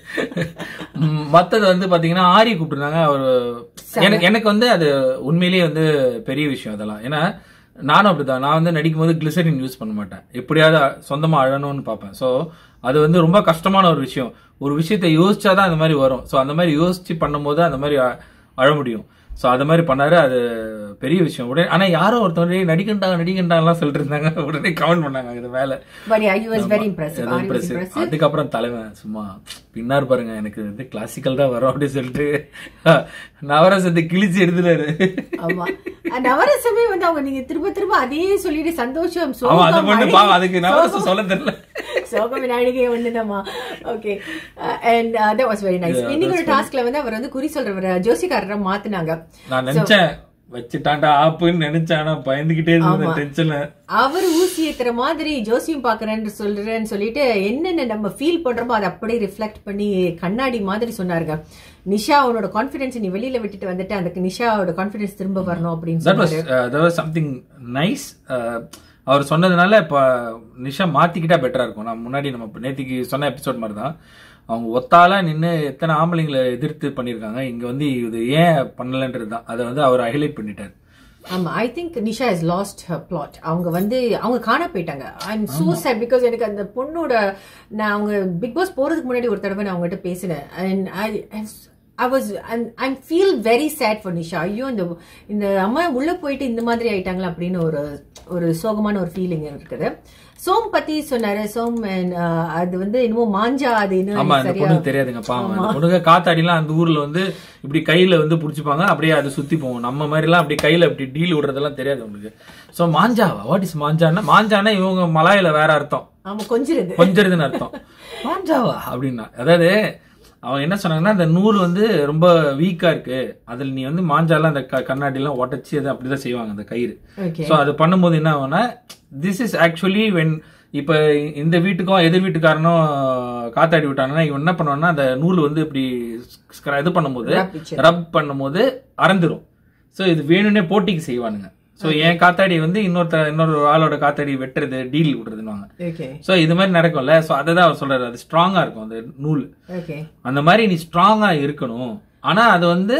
ம், மத்தது வந்து பாத்தீங்கன்னா ஆரி கூப்பிட்டுருந்தாங்க அவர் எனக்கு எனக்கு வந்து அது உண்மையிலேயே வந்து பெரிய விஷயம் அதெல்லாம் ஏன்னா நானும் அப்படிதான் நான் வந்து நடிக்கும் போது கிளிசரின் யூஸ் பண்ண மாட்டேன் எப்படியாவது சொந்தமா அழணும்னு பார்ப்பேன் ஸோ அது வந்து ரொம்ப கஷ்டமான ஒரு விஷயம் ஒரு விஷயத்தை யோசிச்சாதான் அந்த மாதிரி வரும் ஸோ அந்த மாதிரி யோசிச்சு பண்ணும்போது அந்த மாதிரி அ- அழ முடியும் ஸோ அது மாதிரி பண்ணாரு அது பெரிய விஷயம் உடனே ஆனா யாரோ ஒருத்தவங்க "டேய், நடிக்கண்டா நடிக்கண்டாலாம் சொல்லிட்டு இருந்தாங்க உடனே கமெண்ட் பண்ணாங்க இது மேல but I was very impressive அது impressive. அதுக்கப்புறம் தலைவன் சும்மா பின்னார் பாருங்க எனக்கு வந்து கிளாசிக்கல் தான் வரும் அப்படின்னு சொல்லிட்டு நவரசத்தை கிழிச்சு எடுத்துட்டாரு ஆமா நவரசமே வந்து அவங்க நீங்க திரும்ப திரும்ப அதே சொல்லிட்டு சந்தோஷம் அவன் அந்த சோகம், பொண்ணு அழுகை, பாவம் அதுக்கு நவரசம் சொல்ல தெரியல சோகம் நாழிகை ஒண்ணுதாம்மா okay and that was very nice இன்னைக்கு டாஸ்க்ல வந்து அவர் வந்து குறி சொல்றவர் ஜோசிகாரரை மாத்துனாங்க நான் நினைச்சேன் வச்சுட்டான்டா ஆப்புன்னு நினைச்சேன் ஆனா பயந்துகிட்டே இருந்தேன் டென்ஷன்ல அவர் ஊசி ஏத்துற மாதிரி ஜோசியம் பாக்குறேன்னு சொல்றேன்னு சொல்லிட்டு என்னென்ன நம்ம ஃபீல் பண்றோமோ அதை அப்படியே ரிஃப்ளெக்ட் பண்ணி கண்ணாடி மாதிரி சொன்னாருங்க நிஷா அவனோட கான்பிடன்ஸ் நீ வெளியில விட்டுட்டு வந்துட்டு அந்த நிஷாவோட கான்பிடன்ஸ் திரும்ப வரணும் அப்படின்னு தட் வாஸ் சொன்னாரு தட் வாஸ் சம்திங் நைஸ் அவர் சொன்னதுனால இப்ப நிஷா மாத்திக்கிட்டா பெட்டரா இருக்கும் நான் முன்னாடி நம்ம நேத்திக்கு சொன்ன எபிசோட் மாதிரி தான் அவங்க ஒத்தால நின்று எத்தனை ஆம்பளைங்களை எதிர்த்து பண்ணியிருக்காங்க இங்க வந்து இது ஏன் பண்ணலன்றது தான் அதை வந்து அவர் ஹைலைட் பண்ணிட்டார் ஆமா I think Nisha is lost plot அவங்க வந்து அவங்க காண போயிட்டாங்க I am so sad because எனக்கு அந்த பொண்ணோட நான் அவங்க பிக் பாஸ் போறதுக்கு முன்னாடி ஒரு தடவை நான் அவங்ககிட்ட பேசினேன் and I I was I feel very sad for Nisha ஐயோ இந்த இந்த அம்மா உள்ள போயிட்டு இந்த மாதிரி ஆயிட்டாங்களா அப்படின்னு ஒரு ஒரு சோகமான ஒரு ஃபீலிங் இருக்குது சோம் பத்தி சொன்னாரு சோம் and, uh, அது வந்து என்னமோ மாஞ்சா அது ஆமா இன்னும் அந்த சரியா பொண்ணுக்கு தெரியாதுங்க பாவம் அந்த பொண்ணுங்க காத்தாடிலாம் அந்த ஊர்ல வந்து இப்படி கையில வந்து புடிச்சுப்பாங்க அப்படியே அது சுத்தி போகும் நம்ம மாதிரி எல்லாம் அப்படி கையில இப்படி டீல் விடுறதெல்லாம் தெரியாது உங்களுக்கு சோ மாஞ்சாவா வாட் இஸ் மாஞ்சானா மாஞ்சானா இவங்க மலாயில வேற அர்த்தம் ஆமா கொஞ்சிருது கொஞ்சிருதுன்னு அர்த்தம் மாஞ்சாவா அப்படின்னா அதாவது அவங்க என்ன சொன்னாங்கன்னா அந்த நூல் வந்து ரொம்ப வீக்கா இருக்கு அதுல நீ வந்து மாஞ்சாலாம் அந்த க- கண்ணாடி எல்லாம் உடச்சி அதை அப்படிதான் செய்வாங்க அந்த கயிறு ஓகே சோ அது பண்ணும்போது என்ன ஆகும்னா திஸ் இஸ் ஆக்சுவலி வென் இப்ப இந்த வீட்டுக்கும் எதிர் வீட்டுக்காரனும் காத்தாடி விட்டாங்கன்னா இவன் என்ன பண்ணுவான்னா அந்த நூல் வந்து இப்படி scra- இது பண்ணும்போது Rub வச்சிரு. ரப் பண்ணும்போது அறந்துரும் சோ இது வேணும்னே போட்டிக்கு செய்வானுங்க சோ என் காத்தாடி வந்து இன்னொருத்த இன்னொரு ஆளோட காத்தாடி வெட்டுறது டீல் விடுறதுன்னு ஓகே சோ இது மாதிரி நடக்கும்ல சோ அதை தான் அவர் சொல்றாரு அது ஸ்ட்ராங்கா இருக்கும் அந்த நூல் ஓகே அந்த மாதிரி நீ ஸ்ட்ராங்கா இருக்கணும் ஆனா அது வந்து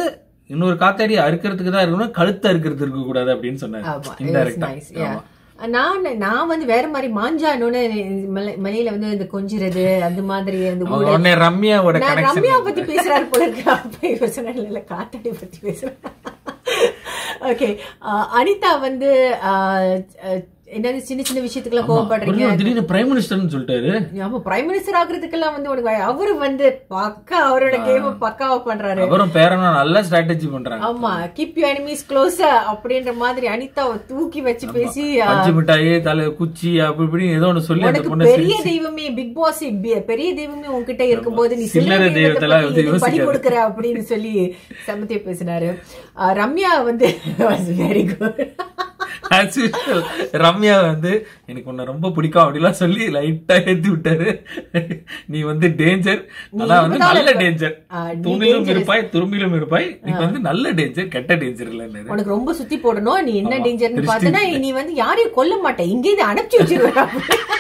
இன்னொரு காத்தாடி அறுக்கிறதுக்கு தான் இருக்கணும் கழுத்தை அறுக்கிறது இருக்க கூடாது அப்படின்னு சொன்னாரு ஆமா இன்டைரக்டா நைஸ் நான் நான் வந்து வேற மாதிரி மாஞ்சானோன்னு மலை- மலையில வந்து இந்த கொஞ்சிறது அந்த மாதிரி அந்த ஊட- உடனே ரம்யாவோட நான் கனெக்ஷன் ரம்யா பத்தி பேசுறாரு போல இருக்கு அப்ப இவர் சொன்னாரு இல்ல காத்தாடி பத்தி பேசுறேன் ஓகே அனிதா வந்து ஆஹ், அஹ், என்னது சின்ன சின்ன விஷயத்துக்குலாம் கோவப்படுறீங்க திடீர்னு பிரைம் மினிஸ்டர்னு சொல்லிட்டாரு ஆமா பிரைம் மினிஸ்டர் ஆகுறதுக்கெல்லாம் வந்து உனக்கு வய- அவரு வந்து பக்கா அவரோட கேம் பக்காவா பண்றாரு அவரும் பேரனும் நல்ல ஸ்ட்ராட்டஜி பண்றாங்க ஆமா கீப் யூ எனிமீஸ் க்ளோஸா அப்படின்ற மாதிரி அனிதாவை தூக்கி வச்சு பேசி ஆஹ், பஞ்சு மிட்டாயி தலை குச்சி அப்படி இப்படி ஏதோ ஒண்ணு சொல்லி அந்த உனக்கு பொண்ணு பெரிய தெய்வமே பிக் பாஸ் பெரிய தெய்வமே உன்கிட்ட இருக்கும்போது நீ சில்லறை சில்லறை தெய்வத்தை தெய்வத்தெல்லாம் பத்தி வந்து நீ பலி யோசிக்காத. கொடுக்கற அப்படின்னு சொல்லி சமத்திய பேசினாரு ஆஹ், ரம்யா வந்து very good As usual, Ramya வந்து எனக்கு உன்னை ரொம்ப பிடிக்கும் அப்படிலாம் சொல்லி லைட்டா ஏத்தி விட்டாரு நீ வந்து டேஞ்சர் ஆனா வந்து இப்பதான் நல்ல இருப்ப. டேஞ்சர் ஆ, நீ தூணிலும் dangerous. இருப்பாய் துரும்பிலும் இருப்பாய் நீ வந்து நல்ல டேஞ்சர் கெட்ட டேஞ்சர் இல்லைன்னு உனக்கு ரொம்ப சுத்தி போடணும் நீ என்ன ஆமா. டேஞ்சர்னு திருஷ்டி. பார்த்தனா நீ வந்து யாரையும் கொல்ல மாட்டே இங்கே இதை அனுப்பிச்சு வச்சிருவேன்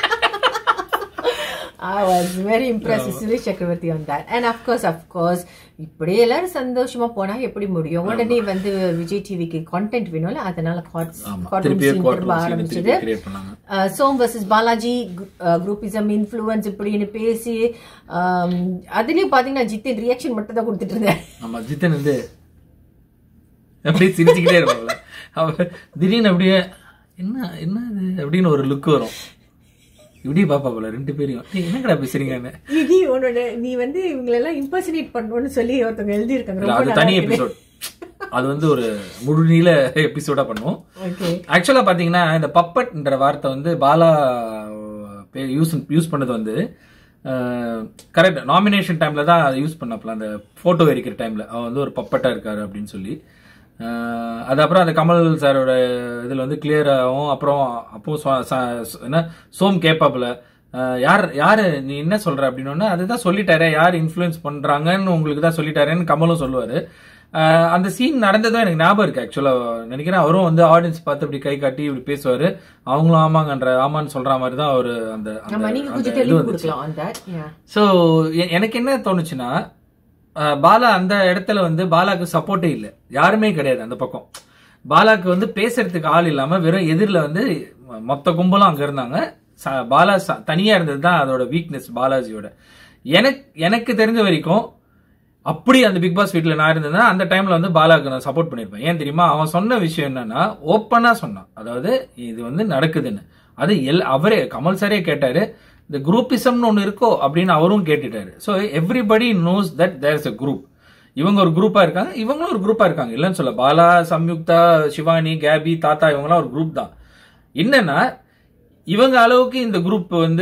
I was very impressed with Suresh Chakravarti on that. And of course, of course, இப்படியே எல்லாரும் சந்தோஷமா போனா எப்படி முடியும் உடனே வந்து விஜய் டிவிக்கு கான்டென்ட் வேணும்ல அதனால கார்ட்ஸ் ஆமா திருப்பி திரும்ப குவார்டர் ஆரம்பிச்சது கிரியேட் பண்ணாங்க அஹ் Som versus Balaji groupism influence இப்படின்னு பேசி ஆம், அதுலயும் பாத்தீங்கன்னா ஜித்தின் ரியாக்ஷன் மட்டும் தான் கொடுத்துட்டு இருந்தேன் ஆமா ஜித்தன் வந்து அப்படியே சிரிச்சுக்கிட்டே இருப்பாங்கல்ல அவ திடீர்னு அப்படியே என்ன என்ன இது அப்படின்னு ஒரு லுக் வரும் இப்படியே பாப்பா போல ரெண்டு பேரையும் "டேய், என்னங்கடா பேசுறீங்கன்னு நீ உன்னோட நீ வந்து இவங்களெல்லாம் இம்பர்சனேட் பண்ணணும்னு சொல்லி ஒருத்தவங்க எழுதியிருக்காங்க இல்ல, ரொம்ப அது தனி எபிசோட் அது வந்து ஒரு முழு நீள எபிசோடா பண்ணுவோம் ஓகே ஆக்சுவலா பாத்தீங்கன்னா இந்த பப்பட்ன்ற வார்த்தை வந்து பாலா யூஸ் யூஸ் பண்ணது வந்து கரெக்ட் நாமினேஷன் டைம்ல தான் அதை யூஸ் பண்ணப்பல அந்த போட்டோ எரிக்கிற டைம்ல அவன் வந்து ஒரு பப்பட்டா இருக்காரு அப்படின்னு சொல்லி அஹ், அது அப்புறம் அந்த கமல் சாரோட இதுல வந்து கிளியராகவும் அப்புறம் அப்போ சொ- ச- என்ன சோம் கேப்பாப்ல அஹ், யார் யாரு நீ என்ன சொல்ற அப்படின்னு அதுதான் சொல்லிட்டாரே யார் இன்ஃப்ளூயன்ஸ் பண்றாங்கன்னு உங்களுக்கு தான் சொல்லிட்டாரேன்னு கமலும் சொல்லுவாரு அஹ், அந்த சீன் நடந்ததும் எனக்கு ஞாபகம் இருக்கு ஆக்சுவலா நினைக்கிறேன் அவரும் வந்து ஆடியன்ஸ் பார்த்து இப்படி கை காட்டி இப்படி பேசுவாரு அவங்களும் ஆமாங்கன்ற ஆமான்னு சொல்ற மாதிரி தான் ஒரு அந்த அந்த- ஆமா நீங்க அந்த கொஞ்சம் இது தெளிவு வந்துச்சு. கொடுக்கலாம் on that yeah ஸோ எனக்கு என்ன தோணுச்சுன்னா அஹ், பாலா அந்த இடத்துல வந்து பாலாக்கு சப்போர்ட்டே இல்லை யாருமே கிடையாது அந்த பக்கம் பாலாக்கு வந்து பேசுறதுக்கு ஆள் இல்லாம வெறும் எதிரில் வந்து மொத்த கும்பலும் அங்க இருந்தாங்க ச- பாலா ச- தனியா இருந்தது தான் அதோட வீக்னஸ் பாலாஜியோட எனக்கு எனக்கு தெரிஞ்ச வரைக்கும் அப்படி அந்த பிக் பாஸ் வீட்ல நான் இருந்தேன்னா அந்த டைம்ல வந்து பாலாக்கு நான் சப்போர்ட் பண்ணிருப்பேன் ஏன் தெரியுமா அவன் சொன்ன விஷயம் என்னன்னா ஓப்பனா சொன்னான் அதாவது இது வந்து நடக்குதுன்னு அது எல் அவரே கமல் சாரே கேட்டாரு இந்த குரூப்பிசம்னு ஒன்று இருக்கோ அப்படின்னு அவரும் கேட்டுட்டாரு so everybody knows that there is a group இவங்க ஒரு குரூப்பா இருக்காங்க இவங்களும் ஒரு குரூப்பா இருக்காங்க இல்லைன்னு சொல்ல பாலா சம்யுக்தா சிவானி கேபி தாத்தா இவங்கலாம் ஒரு குரூப் தான் என்னன்னா இவங்க அளவுக்கு இந்த குரூப் வந்து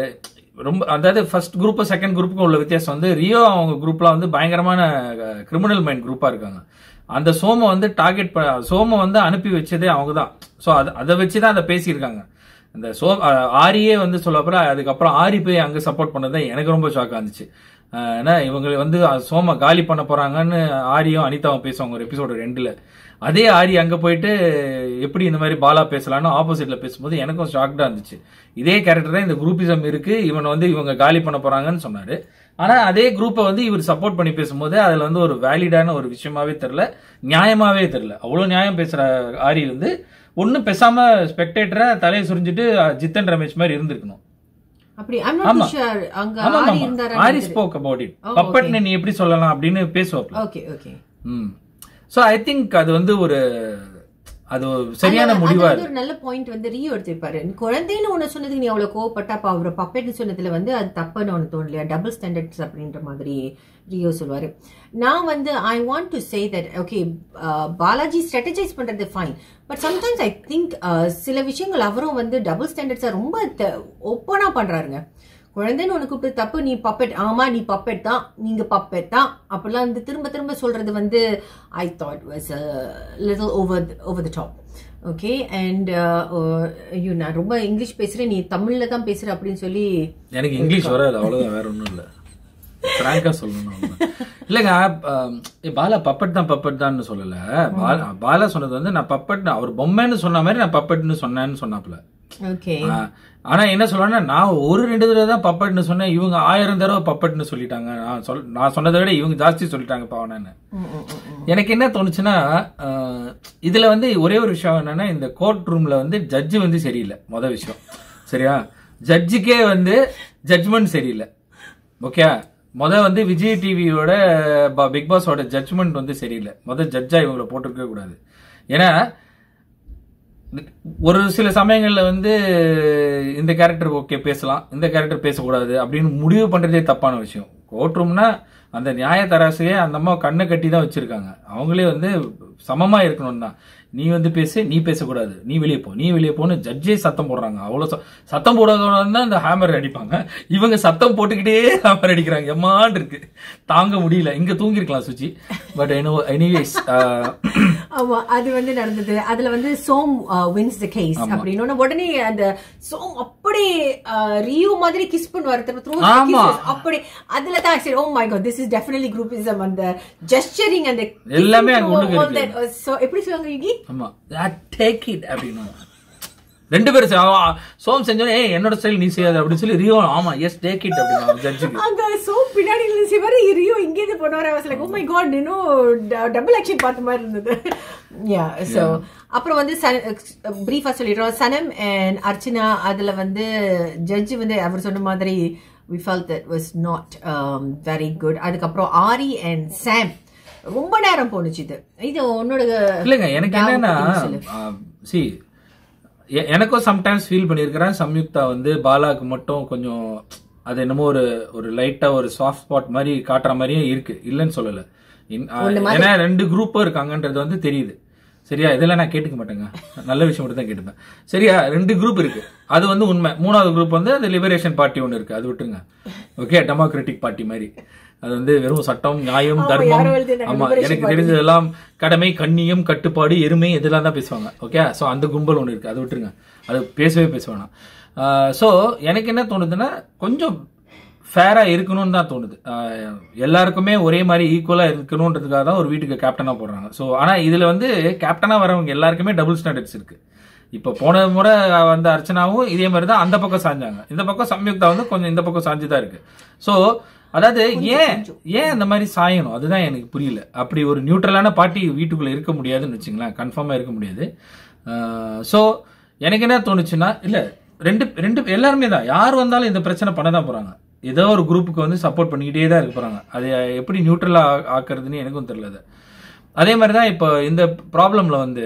ரொம்ப அதாவது ஃபர்ஸ்ட் குரூப் செகண்ட் குரூப்புக்கும் உள்ள வித்தியாசம் வந்து ரியோ அவங்க குரூப்லாம் வந்து பயங்கரமான கிரிமினல் மைண்ட் குரூப்பா இருக்காங்க அந்த சோம வந்து டார்கெட் சோம வந்து அனுப்பி வச்சதே அவங்க தான் ஸோ அதை அதை வச்சு தான் அதை பேசியிருக்காங்க இந்த சோ அஹ் ஆரியே வந்து சொல்லப்போற அதுக்கப்புறம் ஆரி போய் அங்க சப்போர்ட் பண்ணது எனக்கு ரொம்ப ஷாக்கா இருந்துச்சு அஹ் ஏன்னா இவங்க வந்து சோம காலி பண்ண போறாங்கன்னு ஆரியும் அனிதாவும் பேசுவாங்க ஒரு எபிசோடு ரெண்டுல அதே ஆரி அங்க போயிட்டு எப்படி இந்த மாதிரி பாலா பேசலாம்னு ஆப்போசிட்ல பேசும்போது எனக்கும் ஷாக்டா இருந்துச்சு இதே கேரக்டர் தான் இந்த குரூப்பிசம் இருக்கு இவன் வந்து இவங்க காலி பண்ண போறாங்கன்னு சொன்னாரு ஆனா அதே குரூப்பை வந்து இவர் சப்போர்ட் பண்ணி பேசும்போது அதுல வந்து ஒரு வேலிடான ஒரு விஷயமாவே தெரியல நியாயமாவே தெரியல அவ்வளவு நியாயம் பேசுற ஆரி வந்து ஒன்னும் பேசாம ஸ்பெக்டேட்டரை தலையை சுரிஞ்சிட்டு ஜித்தன் ரமேஷ் மாதிரி இருந்திருக்கணும் அப்படி I'm not too sure அங்க ஆமா, ஆரி ஆமா. இருந்தாரா Aari spoke about it Oh, பப்பட்னு நீ எப்படி சொல்லலாம் அப்படின்னு பேசுவாப்ல okay okay hmm so I think அது வந்து ஒரு அது ஒரு சரியான அது- முடிவா அது இருக்கு வந்து ஒரு நல்ல பாயிண்ட் வந்து ரீ எடுத்திருப்பாரு நீ குழந்தைன்னு ஒண்ணு சொன்னதுக்கு நீ அவ்வளவு கோவப்பட்டா அப்ப அவர் பப்பெட்னு சொன்னதுல வந்து அது தப்புன்னு ஒண்ணு தோணலையா டபுள் ஸ்டாண்டர்ட்ஸ் அப்படின்ற மாதிரி ரியோ சொல்லுவாரு நான் வந்து I want to say that okay Balaji strategise பண்றது fine but sometimes I think சில விஷயங்கள் அவரும் வந்து டபுள் ஸ்டாண்டர்ட்ஸை ரொம்ப ஓப்பனா பண்றாருங்க குழந்தைன்னு ஒன்று கூப்பிட்டு தப்பு நீ பப்பெட் ஆமா நீ பப்பெட் தான் நீங்க பப்பெட் தான் அப்படிலாம் வந்து திரும்ப திரும்ப சொல்றது வந்து I thought was little over over the top okay and ஐயோ நான் ரொம்ப இங்கிலீஷ் பேசுறேன் நீ தமிழ்ல தான் பேசுற அப்படின்னு சொல்லி எனக்கு இங்கிலீஷ் வராது அவ்வளவுதான் வேற ஒண்ணும் இல்ல பிராங்கா சொல்லணும் அவ்வளவுதான். இல்லைங்க ஆம், ஏ, பாலா பப்பட் தான் பப்பட் தான் சொல்லல பாலா- பாலா சொன்னது வந்து நான் பப்பட் அவர் பொம்மைன்னு சொன்ன மாதிரி நான் பப்பட்னு சொன்னேன்னு சொன்னாப்ல ஓகே ஆ, ஆனா என்ன சொல்றேன்னா நான் ஒரு ரெண்டு தடவை தான் பப்பட்னு சொன்னேன் இவங்க ஆயிரம் தடவை பப்பட்னு சொல்லிட்டாங்க நான் சொல் நான் சொன்னதை விட இவங்க ஜாஸ்தி சொல்லிட்டாங்க பாவனன்னு எனக்கு என்ன தோணுச்சுன்னா ஆ, இதுல வந்து ஒரே ஒரு விஷயம் என்னன்னா இந்த கோர்ட் ரூம்ல வந்து ஜட்ஜு வந்து சரியில்லை முத விஷயம் சரியா ஜட்ஜுக்கே வந்து ஜட்ஜ்மெண்ட் சரியில்லை ஓகே முத வந்து விஜய் டிவியோட பிக் பாஸோட ஜட்ஜ்மெண்ட் வந்து சரியில்லை முத ஜட்ஜா இவங்களை போட்டிருக்கவே கூடாது ஏன்னா ஒரு சில சமயங்கள்ல வந்து இந்த கேரக்டர் ஓகே பேசலாம் இந்த கேரக்டர் பேசக்கூடாது அப்படின்னு முடிவு பண்றதே தப்பான விஷயம் கோர்ட் ரூம்னா அந்த நியாய தராசையே அந்த அம்மா கண்ணை கட்டி தான் வச்சிருக்காங்க அவங்களே வந்து சமமா இருக்கணும் தான் நீ வந்து பேசு நீ பேசக்கூடாது நீ வெளியே போ நீ வெளியே போன்னு ஜட்ஜே சத்தம் போடுறாங்க அவ்வளவு ச- சத்தம் போடாதவங்க தான் இந்த ஹேமர் அடிப்பாங்க இவங்க சத்தம் போட்டுக்கிட்டே ஹேமர் அடிக்கிறாங்க எம்மான் இருக்கு தாங்க முடியல இங்க தூங்கிருக்கலாம் சுச்சி பட் எனிவேஸ் ஆமா அது வந்து நடந்தது அதுல வந்து சோம் வின்ஸ் த கேஸ் அப்படின்னு உடனே அந்த சோம் அப்படி ரியோ மாதிரி கிஸ் பண்ணுவாரு திரும்ப throws the ஆமா. kisses. அப்படி அதுல தான் சரி oh my god this is definitely groupism அந்த ஜெஸ்டரிங் அந்த எல்லாமே அங்க உள்ளுக்கு all that, uh, so எப்படி சொல்லுவாங்க யுகி ஆமா டேக் இட் அப்படின்னு ரெண்டு பேரும் சே- அவன் சோம் செஞ்சோம் ஏய் என்னோட ஸ்டைல் நீ செய்யாது அப்படின்னு சொல்லி ரியோ ஆமா எஸ் டேக் இட் அப்படின்னு ஜட்ஜுக்கு அங்க சோம் பின்னாடி இருந்து சிவர் ரியோ இங்கே இருந்து போனவர was like oh my god இன்னும் டபுள் ஆக்ஷன் பார்த்த மாதிரி இருந்தது யா சோ அப்புறம் வந்து பிரீஃபா சொல்லிடுறோம் சனம் அண்ட் அர்ச்சனா அதுல வந்து ஜட்ஜ் வந்து அவர் சொன்ன மாதிரி we felt that was not um, very good அதுக்கப்புறம் ஆரி அண்ட் சாம் ரொம்ப நேரம் போணுச்சு இது இது உன்னோட இல்லைங்க எனக்கு doubt என்னன்னா பத்தி சொல்லு. சி எனக்கும் சம்டைம்ஸ் ஃபீல் பண்ணியிருக்கிறேன் சம்யுக்தா வந்து பாலாக்கு மட்டும் கொஞ்சம் அது என்னமோ ஒரு ஒரு லைட்டா ஒரு சாஃப்ட் ஸ்பாட் மாதிரி காட்டுற மாதிரியும் இருக்கு இல்லைன்னு சொல்லல இன்- ஆ, ஏன்னா ரெண்டு குரூப்பும் இருக்காங்கன்றது வந்து தெரியுது சரியா இதெல்லாம் நான் கேட்டுக்க மாட்டேங்க நல்ல விஷயம் மட்டும் தான் கேட்டுப்பேன் சரியா ரெண்டு குரூப் இருக்கு அது வந்து உண்மை மூணாவது குரூப் வந்து அது லிபரேஷன் பார்ட்டி ஒன்று இருக்கு அது விட்டுருங்க ஓகே டெமோக்ராட்டிக் பார்ட்டி மாதிரி அது வந்து வெறும் சட்டம் நியாயம் தர்மம் யாரோ எழுதினாங்க, ஆமா liberation எனக்கு தெரிஞ்சதெல்லாம் கடமை கண்ணியம் கட்டுப்பாடு எருமை இதெல்லாம் தான் பேசுவாங்க ஓகே சோ அந்த கும்பல் ஒன்று இருக்கு அதை விட்டுருங்க அது பேசவே பேச வேணாம் ஸோ எனக்கு என்ன தோணுதுன்னா கொஞ்சம் ஃபேரா இருக்கணும்னு தான் தோணுது ஆஹ் எல்லாருக்குமே ஒரே மாதிரி ஈக்குவலா இருக்கணுன்றதுக்காக தான் ஒரு வீட்டுக்கு கேப்டனா போடுறாங்க ஸோ ஆனா இதுல வந்து கேப்டனா வரவங்க எல்லாருக்குமே டபுள் ஸ்டாண்டர்ட்ஸ் இருக்கு இப்போ போன முறை வந்த அர்ச்சனாவும் இதே மாதிரி தான் அந்த பக்கம் சாஞ்சாங்க இந்த பக்கம் சம்யுக்தா வந்து கொஞ்சம் இந்த பக்கம் சாஞ்சு தான் இருக்கு ஸோ அதாவது ஏன் ஏன் இந்த மாதிரி சாயணும் அதுதான் எனக்கு புரியல அப்படி ஒரு நியூட்ரலான பார்ட்டி வீட்டுக்குள்ள இருக்க முடியாதுன்னு வச்சுங்களேன் கன்ஃபார்மா இருக்க முடியாது ஸோ எனக்கு என்ன தோணுச்சுன்னா இல்ல ரெண்டு ரெண்டு எல்லாருமே தான் யார் வந்தாலும் இந்த பிரச்சனை பண்ண தான் போறாங்க ஏதோ ஒரு குரூப்புக்கு வந்து சப்போர்ட் பண்ணிக்கிட்டே தான் இருக்க போறாங்க அது எப்படி நியூட்ரலா ஆக்குறதுன்னு எனக்கும் தெரியல அது. அதே மாதிரி தான் இப்போ இந்த ப்ராப்ளம்ல வந்து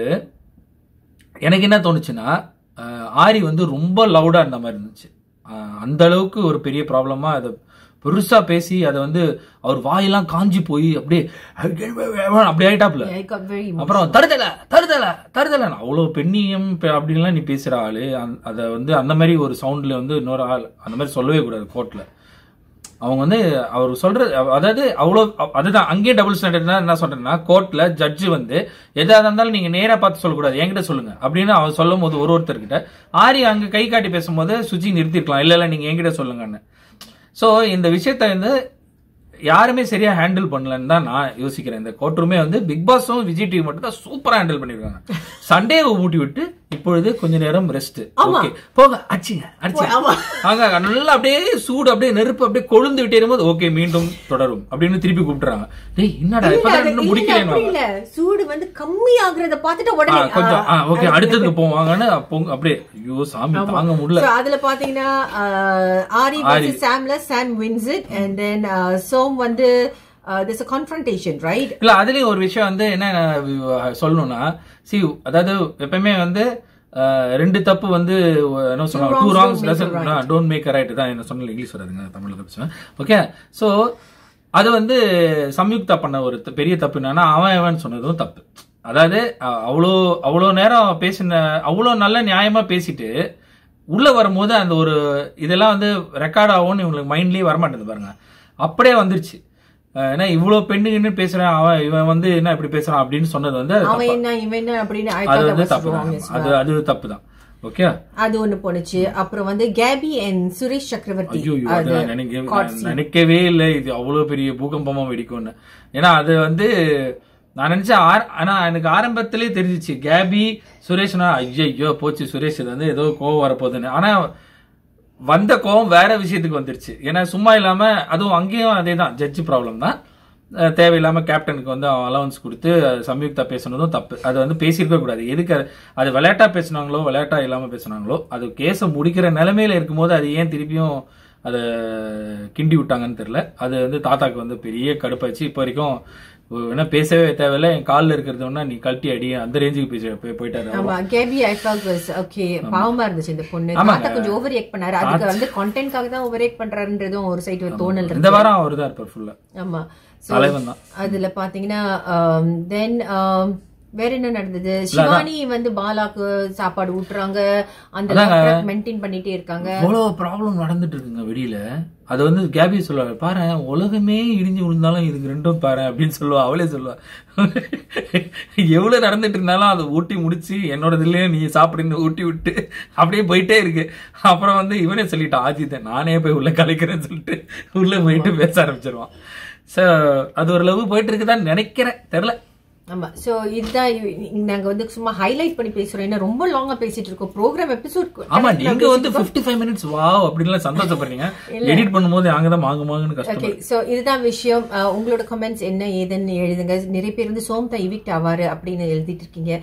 எனக்கு என்ன தோணுச்சுன்னா அஹ், ஆரி வந்து ரொம்ப லவுடா இருந்த மாதிரி இருந்துச்சு அஹ், அந்த அளவுக்கு ஒரு பெரிய ப்ராப்ளமா அதை பெருசா பேசி அதை வந்து அவர் வாயெல்லாம் காஞ்சி போய் அப்படியே அப்படி ஆயிட்டாப்ல I got very அப்புறம் தருதல தருதல தருதல அவ்வளவு பெண்ணியம் பெ- அப்படின்லாம் நீ பேசுற ஆளு அந்த- அத வந்து அந்த மாதிரி ஒரு சவுண்ட்ல வந்து இன்னொரு ஆள் அந்த மாதிரி சொல்லவே கூடாது கோர்ட்ல அவங்க வந்து அவர் சொல்ற அதாவது அவ்வளோ அதுதான் அங்கேயே டபுள் ஸ்டாண்டர்ட் தான் என்ன சொல்றேன்னா கோர்ட்ல ஜட்ஜ் வந்து எதா இருந்தாலும் நீங்க நேரா பார்த்து சொல்லக்கூடாது என்கிட்ட சொல்லுங்க அப்படின்னு அவர் சொல்லும் போது ஒரு ஒருத்தர்கிட்ட ஆரி அங்க கை காட்டி பேசும்போது சுஜி நிறுத்திருக்கலாம் இல்ல இல்ல நீங்க என்கிட்ட சொல்லுங்கன்னு சோ இந்த விஷயத்த வந்து யாருமே சரியா ஹேண்டில் பண்ணலன்னு தான் நான் யோசிக்கிறேன் இந்த கோர்ட் ரூமே வந்து பிக் பாஸும் விஜய் டிவி மட்டும் தான் சூப்பரா ஹேண்டில் பண்ணிருக்காங்க சண்டேவை மூட்டி விட்டு இப்பொழுது கொஞ்ச நேரம் ரெஸ்ட் ஓகே போக அடிச்சிங்க அடிச்சிங்க ஆமா. ஆங்க நல்லா அப்படியே சூடு அப்படியே நெருப்பு அப்படியே கொழுந்து விட்டே இருக்கும்போது ஓகே மீண்டும் தொடரும் அப்படின்னு திருப்பி கூப்பிட்டுறாங்க டேய் என்னடா இல்ல, இப்பதான் அது- இன்னும் இல்ல, முடிக்கலைன்னு அப்படி இல்ல. சூடு வந்து கம்மி ஆகுறத பார்த்துட்டு ஆ, உடனே கொஞ்சம் ஆ, ஓகே அடுத்ததுக்கு போவாங்கன்னு பொங்க அப்படியே ஐயோ சாமி தாங்க முடியல So, அதுல பாத்தீங்கன்னா ஆஹ், ஆரி ஆரி. versus சாம்ல Sam wins it and then uh, Som வந்து uh, there's a confrontation right இல்ல அதுலயும் ஒரு விஷயம் வந்து என்ன அஹ், சொல்லணும்னா சி அதாவது எப்பவுமே வந்து அஹ், ரெண்டு தப்பு வந்து அஹ், என்ன சொல்லுவாங்க two wrongs wrongs don't make a dozen don't make right தான் என்ன சொன்னல இங்கிலீஷ் வராதுங்க தமிழ்ல தான் பேசுவேன் ஓகே சோ அது வந்து சம்யுக்தா பண்ண ஒரு த- பெரிய தப்பு என்னன்னா அவன் அவன் சொன்னதும் தப்பு அதாவது அஹ், அவ்வளோ அவ்வளோ நேரம் பேசின அவ்வளோ நல்ல நியாயமா பேசிட்டு உள்ள வரும்போது அந்த ஒரு இதெல்லாம் வந்து ரெக்கார்ட் ஆகும்னு இவங்களுக்கு மைண்ட்லயே வரமாட்டேது பாருங்க அப்படியே வந்துருச்சு அஹ், ஏன்னா இவ்வளவு பெண்ணுன்னு பேசுறான் அவன் இவன் வந்து என்ன இப்படி பேசுறான் அப்படின்னு சொன்னது வந்து அது அவன் தப்பு. என்ன இவன் என்ன அப்படின்னு I அது thought that வந்து was தப்பு wrong தான் as அது well. அது தப்பு தான் ஓகே அது ஒண்ணு போனுச்சு அப்புறம் வந்து கேபி அண்ட் சுரேஷ் சக்கரவர்த்தி ஐயோ அது அது நான் நினைக்க court நான் scene. நினைக்கவே இல்லை இது அவ்வளவு பெரிய பூகம்பமா வெடிக்கும்னு ஏன்னா அது வந்து நான் நினைச்சேன் ஆர- ஆனா எனக்கு ஆரம்பத்திலே தெரிஞ்சிச்சு கேபி சுரேஷ்னா ஐயோ போச்சு சுரேஷ் இது வந்து ஏதோ கோவம் வரப்போகுதுன்னு ஆனா வந்த கோவம் வேற விஷயத்துக்கு வந்துருச்சு ஏன்னா சும்மா இல்லாம அதுவும் அங்கேயும் அதே தான் ஜட்ஜி ப்ராப்ளம் தான் அஹ் தேவையில்லாம கேப்டனுக்கு வந்து அலவன்ஸ் கொடுத்து அஹ் சம்யுக்தா பேசுனதும் தப்பு அது வந்து பேசியிருக்க கூடாது எதுக்கு அது- அது விளையாட்டா பேசுனாங்களோ விளையாட்டா இல்லாம பேசுனாங்களோ அது கேஸை முடிக்கிற நிலைமையில இருக்கும்போது அது ஏன் திருப்பியும் அதை கிண்டி விட்டாங்கன்னு தெரியல அது வந்து தாத்தாக்கு வந்து பெரிய கடுப்பாச்சு இப்போ வரைக்கும் என்ன பேசவே தேவையில்ல என் காலில் இருக்கிறது ஒன்னா நீ கழட்டி அடி அந்த ரேஞ்சுக்கு பேசி போய்- போயிட்டாரு ஆமா Gabi I felt was okay பாவமா இருந்துச்சு இந்த பொண்ணு ஆமாங்க. தாத்தா கொஞ்சம் ஓவர் ரியாக்ட் பண்ணாரு அதுக்கு வந்து கண்டென்ட்காக தான் ஓவர் ரியாக்ட் பண்றாருன்றதும் ஒரு சைடு ஒரு தோணல் இருக்கு இந்த வாரம் அவர் தான் இருப்பார் ஃபுல்லா ஆமா So, தலைவன் தான் அதுல பாத்தீங்கன்னா தென் வேற என்ன நடந்தது சிவானி வந்து பாலாக்கு சாப்பாடு ஊட்டுறாங்க அந்த மெயின்டைன் பண்ணிட்டே இருக்காங்க அவ்வளோ ப்ராப்ளம் நடந்துட்டு இருக்குங்க வெளியில அது வந்து கேபி சொல்லுவா பாரு உலகமே இடிஞ்சு விழுந்தாலும் இதுக்கு ரெண்டும் பாரு அப்படின்னு சொல்லுவா அவளே சொல்லுவா எவ்வளவு நடந்துட்டு இருந்தாலும் அதை ஊட்டி முடிச்சு என்னோட இதுலயே நீ சாப்பிடுன்னு ஊட்டி விட்டு அப்படியே போயிட்டே இருக்கு அப்புறம் வந்து இவனே சொல்லிட்டான் ஆஜித்தை நானே போய் உள்ள கலைக்கிறேன்னு சொல்லிட்டு உள்ள போயிட்டு பேச ஆரம்பிச்சிருவான் சோ அது ஒரு லவ் போயிட்டு இருக்குதான்னு நினைக்கிறேன் தெரியல ஆமா சோ இதுதான் இ- நாங்க வந்து சும்மா ஹைலைட் பண்ணி பேசுறோம் ஏன்னா ரொம்ப லாங்கா பேசிட்டு இருக்கோம் ப்ரோக்ராம் எபிசோட் ஆமா நீங்க வந்து 55 ஃபைவ் மினிட்ஸ் வாவ் அப்படின்லாம் சந்தோஷப்படுறீங்க எடிட் பண்ணும்போது அங்கதான் மாங்கு மாங்குன்னு கஷ்டம் ஓகே சோ இதுதான் விஷயம் அஹ், உங்களோட கமெண்ட்ஸ் என்ன ஏதுன்னு எழுதுங்க நிறைய பேர் வந்து சோம்தா இவிக்ட் ஆவாரு அப்படின்னு எழுதிட்டு இருக்கீங்க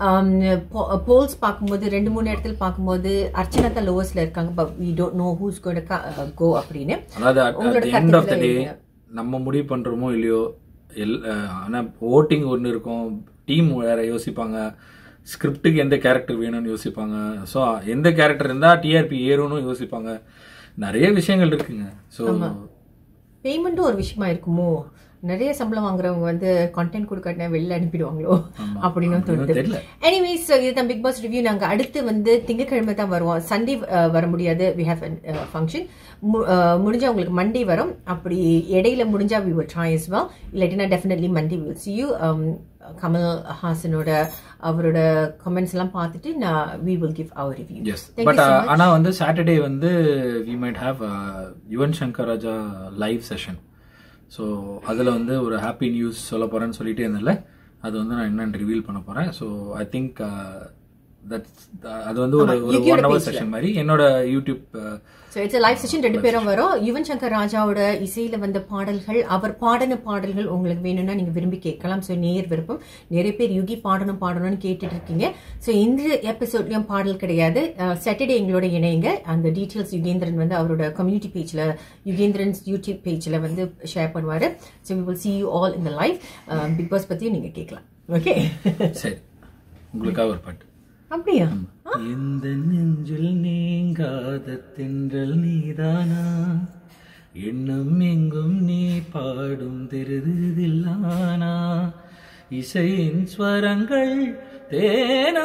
போல்ஸ் பார்க்கும்போது ரெண்டு மூணு இடத்துல பார்க்கும்போது அர்ச்சனா தான் லோவஸ்ட்ல இருக்காங்க but we don't know who's got go அப்படின்னு அதாவது உங்களோட எண்ட் ஆஃப் த டே கருத்துக்களை நம்ம முடிவு பண்றோமோ இல்லையோ எல் அஹ், ஆனா ஓட்டிங் ஒன்று இருக்கும் டீம் வேற யோசிப்பாங்க ஸ்கிரிப்டுக்கு எந்த கேரக்டர் வேணும்னு யோசிப்பாங்க ஸோ எந்த கேரக்டர் இருந்தா டிஆர்பி ஏறும்னு யோசிப்பாங்க நிறைய விஷயங்கள் இருக்குங்க ஸோ பேமெண்ட்டும் ஒரு விஷயமா இருக்குமோ நிறைய சம்பளம் வாங்குறவங்க வந்து கண்டென்ட் கொடுக்காட்டினா வெளில அனுப்பிடுவாங்களோ அப்படின்னு தோணுது தெரியல எனிவேஸ் இதுதான் பிக் பாஸ் ரிவ்யூ நாங்க அடுத்து வந்து திங்கட்கிழமை தான் வருவோம் சண்டே வர முடியாது வி ஹேவ் ஃபங்க்ஷன் முடிஞ்சா உங்களுக்கு மண்டே வரும் அப்படி இடையில முடிஞ்சா we will try as well இல்லாட்டினா definitely Monday will see you um, Kamal ஹாசனோட அவரோட கமெண்ட்ஸ் எல்லாம் பார்த்துட்டு நான் we will give our reviews but ஆனா வந்து சாட்டர்டே வந்து we might have Yuvan Shankar Raja live session so அதில் வந்து ஒரு ஹாப்பி நியூஸ் சொல்ல போறேன்னு சொல்லிட்டே இருந்தேன்ல அது வந்து நான் என்னன்னு ரிவீல் பண்ண போறேன் ஸோ ஐ திங்க் தட்ஸ் அது வந்து ஒரு ஒரு ஒன் ஹவர் செஷன் மாதிரி என்னோட YouTube so it's live session ரெண்டு பேரும் வரும் யுவன் சங்கர் ராஜாவோட இசையில வந்த பாடல்கள் அவர் பாடின பாடல்கள் உங்களுக்கு வேணும்னா நீங்க விரும்பி கேட்கலாம் ஸோ நேர் விருப்பம் நிறைய பேர் யுகி பாடணும் பாடணும்னு கேட்டுட்டு இருக்கீங்க ஸோ இந்த எபிசோட்லயும் பாடல் கிடையாது சாட்டர்டே எங்களோட இணையுங்க அந்த டீட்டெயில்ஸ் யுகேந்திரன் வந்து அவரோட கம்யூனிட்டி பேஜ்ல யுகேந்திரன்ஸ் யூடியூப் பேஜ்ல வந்து ஷேர் பண்ணுவாரு so we will see you all இந்த லைவ் பிக் பாஸ் பத்தியும் நீங்க கேட்கலாம் ஓகே சரி உங்களுக்காக ஒரு பாட்டு அப்படியா எந்த நெஞ்சில் நீங்காத தென்றல் நீதானா எண்ணம் எங்கும் நீ பாடும் திருதில்லானா இசையின் ஸ்வரங்கள் தேனா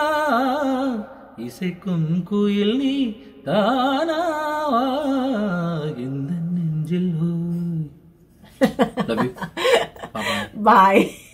இசைக்கும் குயில் நீ தானா எந்த நெஞ்சில் ஓய் லவ் யூ பாய்